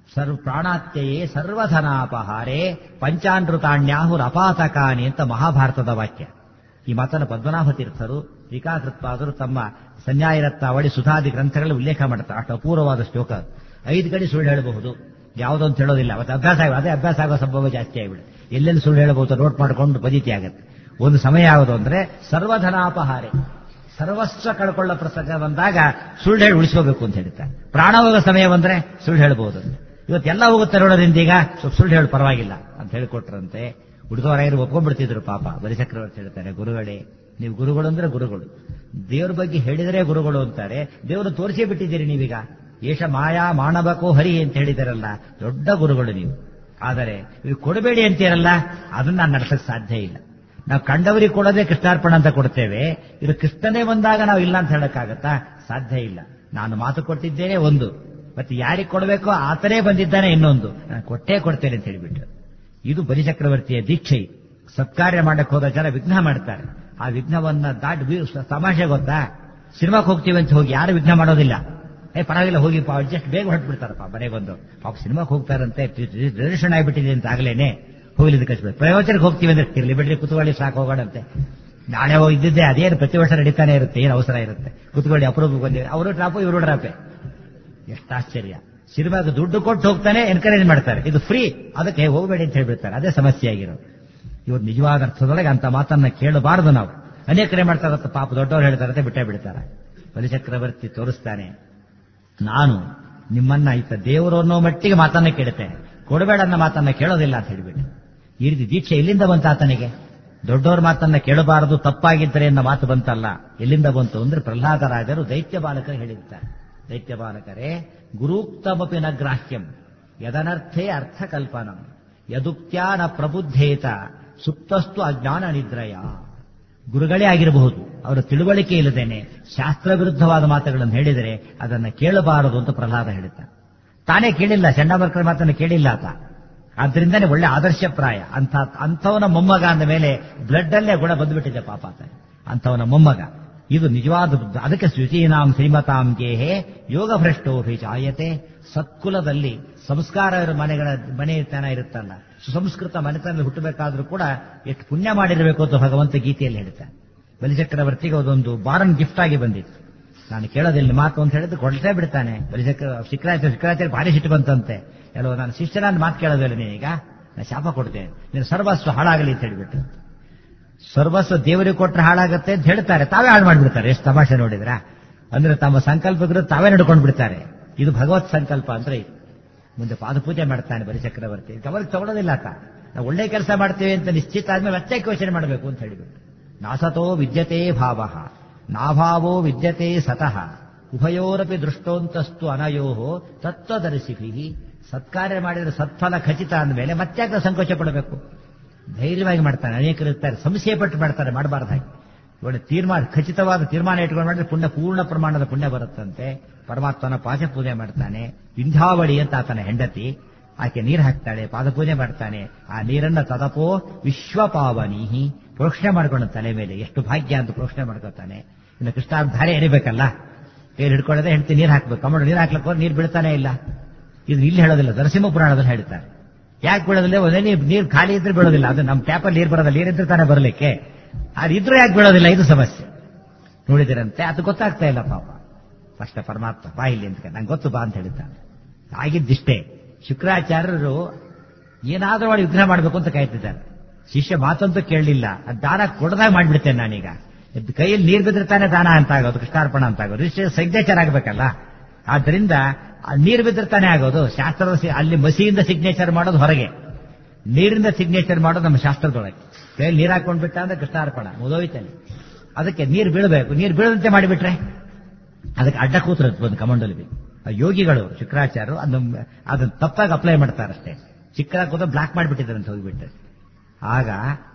ಸರ್ವ ಪ್ರಾಣಾತ್ಯಯೇ ಸರ್ವಧನಾಪಹಾರೇ ಪಂಚಾನೃತಾಣ್ಯಾಹುರ್ ಅಪಾತಕಾನಿ ಅಂತ ಮಹಾಭಾರತದ ವಾಕ್ಯ ಈ ಮಾತನ್ನು ಪದ್ಮನಾಭ ತೀರ್ಥರು ಟೀಕಾಕೃತ್ಪಾದರು ತಮ್ಮ ಸಂನ್ಯಾಯರತ್ನಾವಳಿ ಸುಧಾದಿ ಗ್ರಂಥಗಳಲ್ಲಿ ಉಲ್ಲೇಖ ಮಾಡ್ತಾರೆ ಅಷ್ಟು ಅಪೂರ್ವವಾದ ಶ್ಲೋಕ ಐದು ಕಡೆ ಸುಳ್ಳು ಹೇಳಬಹುದು ಯಾವುದೊಂದು ಹೇಳೋದಿಲ್ಲ ಅವತ್ತು ಅಭ್ಯಾಸ ಆಗ ಅದೇ ಅಭ್ಯಾಸ ಆಗೋ ಸಂಭವ ಜಾಸ್ತಿ ಆಗಿಬಿಡುತ್ತೆ ಎಲ್ಲೆಲ್ಲಿ ಸುಳ್ಳು ಹೇಳಬಹುದು ನೋಟ್ ಮಾಡಿಕೊಂಡು ಪದ್ಧತಿ ಆಗುತ್ತೆ ಒಂದು ಸಮಯ ಯಾವುದು ಅಂದ್ರೆ ಸರ್ವಧನಾಪಹಾರೆ ಸರ್ವಸ್ವ ಕಳ್ಕೊಳ್ಳೋ ಪ್ರಸಂಗ ಬಂದಾಗ ಸುಳ್ಳು ಹೇಳಿ ಉಳಿಸ್ಕೋಬೇಕು ಅಂತ ಹೇಳ್ತಾರೆ ಪ್ರಾಣ ಹೋಗೋ ಸಮಯ ಬಂದ್ರೆ ಸುಳ್ಳು ಹೇಳ್ಬೋದು ಇವತ್ತೆಲ್ಲ ಹೋಗುತ್ತೆ ನೋಡೋದ್ರಿಂದ ಈಗ ಸ್ವಲ್ಪ ಸುಳ್ಳು ಹೇಳಿ ಪರವಾಗಿಲ್ಲ ಅಂತ ಹೇಳಿಕೊಟ್ರಂತೆ ಹುಡುಗವರಾಗಿರು ಒಪ್ಕೊಂಡ್ಬಿಡ್ತಿದ್ರು ಪಾಪ ಬಲಿಚಕ್ರವರ್ತಿ ಹೇಳ್ತಾರೆ ಗುರುಗಳೇ ನೀವು ಗುರುಗಳು ಅಂದ್ರೆ ಗುರುಗಳು ದೇವ್ರ ಬಗ್ಗೆ ಹೇಳಿದರೆ ಗುರುಗಳು ಅಂತಾರೆ ದೇವರು ತೋರಿಸೇ ಬಿಟ್ಟಿದ್ದೀರಿ ನೀವೀಗ ಏಷ ಮಾಯಾ ಮಾನವಕೋ ಹರಿ ಅಂತ ಹೇಳಿದಾರಲ್ಲ ದೊಡ್ಡ ಗುರುಗಳು ನೀವು ಆದರೆ ಇವು ಕೊಡಬೇಡಿ ಅಂತೀರಲ್ಲ ಅದನ್ನ ನಾನು ನಡೆಸಕ್ ಸಾಧ್ಯ ಇಲ್ಲ ನಾವು ಕಂಡವರಿಗೆ ಕೊಡೋದೇ ಕೃಷ್ಣಾರ್ಪಣ ಅಂತ ಕೊಡ್ತೇವೆ ಇದು ಕೃಷ್ಣನೇ ಬಂದಾಗ ನಾವು ಇಲ್ಲ ಅಂತ ಹೇಳಕ್ಕಾಗತ್ತಾ ಸಾಧ್ಯ ಇಲ್ಲ ನಾನು ಮಾತು ಕೊಟ್ಟಿದ್ದೇನೆ ಒಂದು ಮತ್ತೆ ಯಾರಿಗೆ ಕೊಡಬೇಕೋ ಆತನೇ ಬಂದಿದ್ದಾನೆ ಇನ್ನೊಂದು ನಾನು ಕೊಟ್ಟೇ ಕೊಡ್ತೇನೆ ಅಂತ ಹೇಳಿಬಿಟ್ಟು ಇದು ಬಲಿಚಕ್ರವರ್ತಿಯ ದೀಕ್ಷೆ ಸತ್ಕಾರ್ಯ ಮಾಡಕ್ಕೆ ಹೋದ ಜನ ವಿಘ್ನ ಮಾಡ್ತಾರೆ ಆ ವಿಘ್ನವನ್ನ ದಾಟಿ ಬೀ- ತಮಾಷೆ ಗೊತ್ತಾ ಸಿನಿಮಾಕ್ಕೆ ಹೋಗ್ತೀವಿ ಅಂತ ಹೋಗಿ ಯಾರು ವಿಘ್ನ ಮಾಡೋದಿಲ್ಲ ಏ ಪರವಾಗಿಲ್ಲ ಹೋಗಿ ಜಸ್ಟ್ ಬೇಗ ಹೊರಟ್ಬಿಡ್ತಾರಪ್ಪ ಮನೆಗೆ ಬಂದು ಪಾಪ ಸಿನಿಮಾಕ್ಕೆ ಹೋಗ್ತಾರಂತೆ ರಿಲೇಷನ್ ಆಗಿಬಿಟ್ಟಿದೆ ಅಂತ ಆಗ್ಲೇನೆ ಹೋಗ್ಲಿದ್ದು ಕಚ್ಬೇಕು ಪ್ರಯೋಜನಕ್ಕೆ ಹೋಗ್ತೀವಿ ಅಂದ್ರೆ ಇರ್ಲಿ ಬಿಡ್ರಿ ಕುತುಕೊಳ್ಳಿ ಸಾಕು ಹೋಗೋಣಂತೆ ನಾಳೆ ಹೋಗಿದ್ದಿದ್ದೆ ಅದೇನು ಪ್ರತಿ ವರ್ಷ ನಡೀತಾನೆ ಇರುತ್ತೆ ಏನು ಅವಸರ ಇರುತ್ತೆ ಕುತ್ಕೊಳ್ಳಿ ಅಪರೂಪಕ್ಕೆ ಬಂದಿದೆ ಅವರು ಡ್ರಾಪು ಇವರು ಡ್ರಾಪೆ ಎಷ್ಟು ಆಶ್ಚರ್ಯ ಸಿನಿಮಾಗೆ ದುಡ್ಡು ಕೊಟ್ಟು ಹೋಗ್ತಾನೆ ಎನ್ಕರೇಜ್ ಮಾಡ್ತಾರೆ ಇದು ಫ್ರೀ ಅದಕ್ಕೆ ಹೋಗಬೇಡಿ ಅಂತ ಹೇಳ್ಬಿಡ್ತಾರೆ ಅದೇ ಸಮಸ್ಯೆ ಆಗಿರೋದು ಇವ್ರು ನಿಜವಾದ ಅರ್ಥದೊಳಗೆ ಅಂತ ಮಾತನ್ನ ಕೇಳಬಾರದು ನಾವು ಅನೇಕರೇ ಮಾಡ್ತಾರತ್ತ ಪಾಪ ದೊಡ್ಡವರು ಹೇಳ್ತಾರಂತೆ ಬಿಟ್ಟೇ ಬಿಡ್ತಾರೆ ಬಲಿಚಕ್ರವರ್ತಿ ತೋರಿಸ್ತಾನೆ ನಾನು ನಿಮ್ಮನ್ನ ಇತ್ತ ದೇವರು ಅನ್ನೋ ಮಟ್ಟಿಗೆ ಮಾತನ್ನ ಕೇಳುತ್ತೇನೆ ಕೊಡಬೇಡ ಅನ್ನೋ ಮಾತನ್ನ ಕೇಳೋದಿಲ್ಲ ಅಂತ ಹೇಳಿಬಿಟ್ಟು ಈ ರೀತಿ ದೀಕ್ಷೆ ಎಲ್ಲಿಂದ ಬಂತ ಆತನಿಗೆ ದೊಡ್ಡವ್ರ ಮಾತನ್ನ ಕೇಳಬಾರದು ತಪ್ಪಾಗಿದ್ದರೆ ಅನ್ನೋ ಮಾತು ಬಂತಲ್ಲ ಎಲ್ಲಿಂದ ಬಂತು ಅಂದ್ರೆ ಪ್ರಹ್ಲಾದರಾಜರು ದೈತ್ಯ ಬಾಲಕರು ಹೇಳಿದ್ದಾರೆ ದೈತ್ಯ ಬಾಲಕರೇ ಗುರೂಕ್ತಮಪಿ ನ ಗ್ರಾಹ್ಯಂ ಯದನರ್ಥೇ ಅರ್ಥಕಲ್ಪನಂ ಯದುಕ್ತ್ಯಾ ನ ಪ್ರಬುದ್ಧೇತ ಸುಪ್ತಸ್ತು ಅಜ್ಞಾನ ನಿದ್ರಯ ಗುರುಗಳೇ ಆಗಿರಬಹುದು ಅವರ ತಿಳುವಳಿಕೆ ಇಲ್ಲದೇನೆ ಶಾಸ್ತ್ರ ವಿರುದ್ಧವಾದ ಮಾತುಗಳನ್ನು ಹೇಳಿದರೆ ಅದನ್ನ ಕೇಳಬಾರದು ಅಂತ ಪ್ರಹ್ಲಾದ ಹೇಳುತ್ತಾನೆ ತಾನೇ ಕೇಳಿಲ್ಲ ಚಂಡಾಮರ್ಕರ ಮಾತನ್ನು ಕೇಳಿಲ್ಲ ಆತ ಆದ್ರಿಂದಾನೇ ಒಳ್ಳೆ ಆದರ್ಶಪ್ರಾಯ ಅಂತ ಅಂಥವನ ಮೊಮ್ಮಗ ಅಂದ ಮೇಲೆ ಬ್ಲಡ್ ಅಲ್ಲೇ ಗುಣ ಬಂದ್ಬಿಟ್ಟಿದೆ ಪಾಪ ಆತ ಅಂಥವನ ಮೊಮ್ಮಗ ಇದು ನಿಜವಾದ ಅದಕ್ಕೆ ಶುಚೀನಾಂ ಶ್ರೀಮತಾಂ ಗೇಹೆ ಯೋಗ ಭ್ರಷ್ಟೋಭಿ ಜಾಯತೆ ಸತ್ಕುಲದಲ್ಲಿ ಸಂಸ್ಕಾರ ಇರೋ ಮನೆಗಳ ಮನೆತನ ಇರುತ್ತಲ್ಲ ಸುಸಂಸ್ಕೃತ ಮನೆತನದಲ್ಲಿ ಹುಟ್ಟಬೇಕಾದ್ರೂ ಕೂಡ ಎಷ್ಟು ಪುಣ್ಯ ಮಾಡಿರಬೇಕು ಅಂತ ಭಗವಂತ ಗೀತೆಯಲ್ಲಿ ಹೇಳ್ತಾನೆ ಬಲಿಚಕ್ರವರ್ತಿಗೆ ಅದೊಂದು ಬಾರನ್ ಗಿಫ್ಟ್ ಆಗಿ ಬಂದಿತ್ತು ನಾನು ಕೇಳೋದಿಲ್ಲ ಮಾತು ಅಂತ ಹೇಳಿದ್ರೆ ಕೊಡ್ತೇ ಬಿಡ್ತಾನೆ ಬಲಿಚಕ್ರ ಶಿಖರಾಚಾರ್ಯ ಶಿಖರಾಚಾರ್ಯ ಭಾರಿ ಸಿಟ್ಟು ಬಂತಂತೆ ಎಲ್ಲೋ ನಾನು ಶಿಷ್ಯನ ಮಾತು ಕೇಳೋದಿಲ್ಲ ನೀನೀಗ ನಾನು ಶಾಪ ಕೊಡ್ತೇನೆ ನೀನು ಸರ್ವಸ್ವ ಹಾಳಾಗಲಿ ಅಂತ ಹೇಳಿಬಿಟ್ಟು ಸರ್ವಸ್ವ ದೇವರಿಗೆ ಕೊಟ್ಟರೆ ಹಾಳಾಗತ್ತೆ ಅಂತ ಹೇಳ್ತಾರೆ ತಾವೇ ಹಾಳು ಮಾಡಿಬಿಡ್ತಾರೆ ಎಷ್ಟು ತಮಾಷೆ ನೋಡಿದ್ರ ಅಂದ್ರೆ ತಮ್ಮ ಸಂಕಲ್ಪಗಳು ತಾವೇ ನಡ್ಕೊಂಡು ಬಿಡ್ತಾರೆ ಇದು ಭಗವತ್ ಸಂಕಲ್ಪ ಅಂದ್ರೆ ಇದು ಮುಂದೆ ಪಾದಪೂಜೆ ಮಾಡ್ತಾನೆ ಬಲಿಚಕ್ರವರ್ತಿ ಗಮನಕ್ಕೆ ತಗೊಳ್ಳೋದಿಲ್ಲ ಆತ ನಾವು ಒಳ್ಳೆ ಕೆಲಸ ಮಾಡ್ತೇವೆ ಅಂತ ನಿಶ್ಚಿತ ಆದ್ಮೇಲೆ ಮತ್ತೆ ಯೋಚನೆ ಮಾಡಬೇಕು ಅಂತ ಹೇಳಿಬಿಟ್ಟು ನಾಸತೋ ವಿದ್ಯತೆ ಭಾವ ನಾಭಾವೋ ವಿದ್ಯತೆ ಸತಃ ಉಭಯೋರಪಿ ದೃಷ್ಟೋಂತಸ್ತು ಅನಯೋ ತತ್ವದರ್ಶಿಭಿ ಸತ್ಕಾರ್ಯ ಮಾಡಿದ್ರೆ ಸತ್ಫಲ ಖಚಿತ ಅಂದಮೇಲೆ ಮತ್ತೆ ಸಂಕೋಚ ಪಡಬೇಕು ಧೈರ್ಯವಾಗಿ ಮಾಡ್ತಾನೆ ಅನೇಕರು ಇರ್ತಾರೆ ಸಂಶಯ ಪಟ್ಟು ಮಾಡ್ತಾರೆ ಮಾಡಬಾರ್ದು ಹಾಗೆ ಒಳ್ಳೆ ತೀರ್ಮಾನ ಖಚಿತವಾದ ತೀರ್ಮಾನ ಇಟ್ಕೊಂಡು ಮಾಡಿದ್ರೆ ಪುಣ್ಯ ಪೂರ್ಣ ಪ್ರಮಾಣದ ಪುಣ್ಯ ಬರುತ್ತಂತೆ ಪರಮಾತ್ಮನ ಪಾದ ಪೂಜೆ ಮಾಡ್ತಾನೆ ವಿಂಧ್ಯಾವಳಿ ಅಂತ ಆತನ ಹೆಂಡತಿ ಆಕೆ ನೀರು ಹಾಕ್ತಾಳೆ ಪಾದಪೂಜೆ ಮಾಡ್ತಾನೆ ಆ ನೀರನ್ನ ತದಪೋ ವಿಶ್ವಪಾವನೀಹಿ ಪ್ರೋಕ್ಷಣೆ ಮಾಡ್ಕೊಂಡು ತಲೆ ಮೇಲೆ ಎಷ್ಟು ಭಾಗ್ಯ ಅಂತ ಪ್ರೋಕ್ಷಣೆ ಮಾಡ್ಕೊತಾನೆ ಇನ್ನು ಕೃಷ್ಣ ಧಾರೆ ಎರಿಬೇಕಲ್ಲ ಕೈ ಹಿಡ್ಕೊಳ್ಳದೆ ಹೆಂಡತಿ ನೀರು ಹಾಕ್ಬೇಕು ಕಮಂಡು ನೀರು ಹಾಕ್ಲಿಕ್ಕೆ ಹೋದ್ರೆ ನೀರು ಬಿಡ್ತಾನೆ ಇಲ್ಲ ಇದು ಇಲ್ಲಿ ಹೇಳೋದಿಲ್ಲ ನರಸಿಂಹ ಪುರಾಣದಲ್ಲಿ ಹೇಳ್ತಾರೆ ಯಾಕೆ ಬಿಡೋದಿಲ್ಲ ಒಂದೇ ನೀರು ನೀರು ಖಾಲಿ ಇದ್ರೆ ಬಿಡೋದಿಲ್ಲ ಅದು ನಮ್ಮ ಟ್ಯಾಪಲ್ಲಿ ನೀರು ಬರೋದಿಲ್ಲ ನೀರಿದ್ರೆ ತಾನೇ ಬರಲಿಕ್ಕೆ ಅದಿದ್ರೂ ಯಾಕೆ ಬಿಡೋದಿಲ್ಲ ಇದು ಸಮಸ್ಯೆ ನೋಡಿದಿರಂತೆ ಅದು ಗೊತ್ತಾಗ್ತಾ ಇಲ್ಲ ಪಾಪ ಫಸ್ಟ್ ಪರಮಾತ್ಮ ಬಾ ಇಲ್ಲಿ ಅಂತ ನಂಗೆ ಗೊತ್ತು ಬಾ ಅಂತ ಹೇಳಿದ್ದಾನೆ ಆಗಿದ್ದಿಷ್ಟೇ ಶುಕ್ರಾಚಾರ್ಯರು ಏನಾದ್ರೂ ಮಾಡಿ ವಿಗ್ರಹ ಮಾಡಬೇಕು ಅಂತ ಕಾಯ್ತಿದ್ದಾರೆ ಶಿಷ್ಯ ಮಾತಂತೂ ಕೇಳಲಿಲ್ಲ ಅದು ದಾನ ಕೊಡದಾಗ ಮಾಡಿಬಿಡ್ತೇನೆ ನಾನೀಗ ಇದ್ ಕೈಯಲ್ಲಿ ನೀರು ಬಿದ್ರೆ ತಾನೇ ದಾನ ಅಂತ ಆಗೋದು ಕೃಷ್ಣಾರ್ಪಣ ಅಂತ ಆಗೋದು ಇಷ್ಟು ಸಿಗ್ನೇಚರ್ ಆಗಬೇಕಲ್ಲ ಆದ್ರಿಂದ ಆ ನೀರು ಬಿದ್ರೆ ತಾನೇ ಆಗೋದು ಶಾಸ್ತ್ರದ ಸಿ- ಅಲ್ಲಿ ಮಸಿಯಿಂದ ಸಿಗ್ನೇಚರ್ ಮಾಡೋದು ಹೊರಗೆ ನೀರಿಂದ ಸಿಗ್ನೇಚರ್ ಮಾಡೋದು ನಮ್ಮ ಶಾಸ್ತ್ರದೊಳಗೆ ಕೈಯಲ್ಲಿ ನೀರು ಹಾಕೊಂಡ್ ಬಿಟ್ಟ ಅಂದ್ರೆ ಕೃಷ್ಣಾರ್ಪಣ ಮುದೋಯ್ತಲ್ಲಿ ಅದಕ್ಕೆ ನೀರು ಬೀಳಬೇಕು ನೀರು ಬೀಳದಂತೆ ಮಾಡಿಬಿಟ್ರೆ ಅದಕ್ಕೆ ಅಡ್ಡ ಕೂತ್ರದ ಒಂದು ಕಮಂಡಲಿ ಆ ಯೋಗಿಗಳು ಶುಕ್ರಾಚಾರ್ಯರು ಅದನ್ನ ಅದನ್ನ ತಪ್ಪಾಗಿ ಅಪ್ಲೈ ಮಾಡ್ತಾರಷ್ಟೇ ಚಿಕ್ಕ ಕೂತ ಬ್ಲಾಕ್ ಮಾಡಿಬಿಟ್ಟಿದ್ದಾರೆ ಅಂತ ಹೋಗಿಬಿಟ್ಟು ಆಗ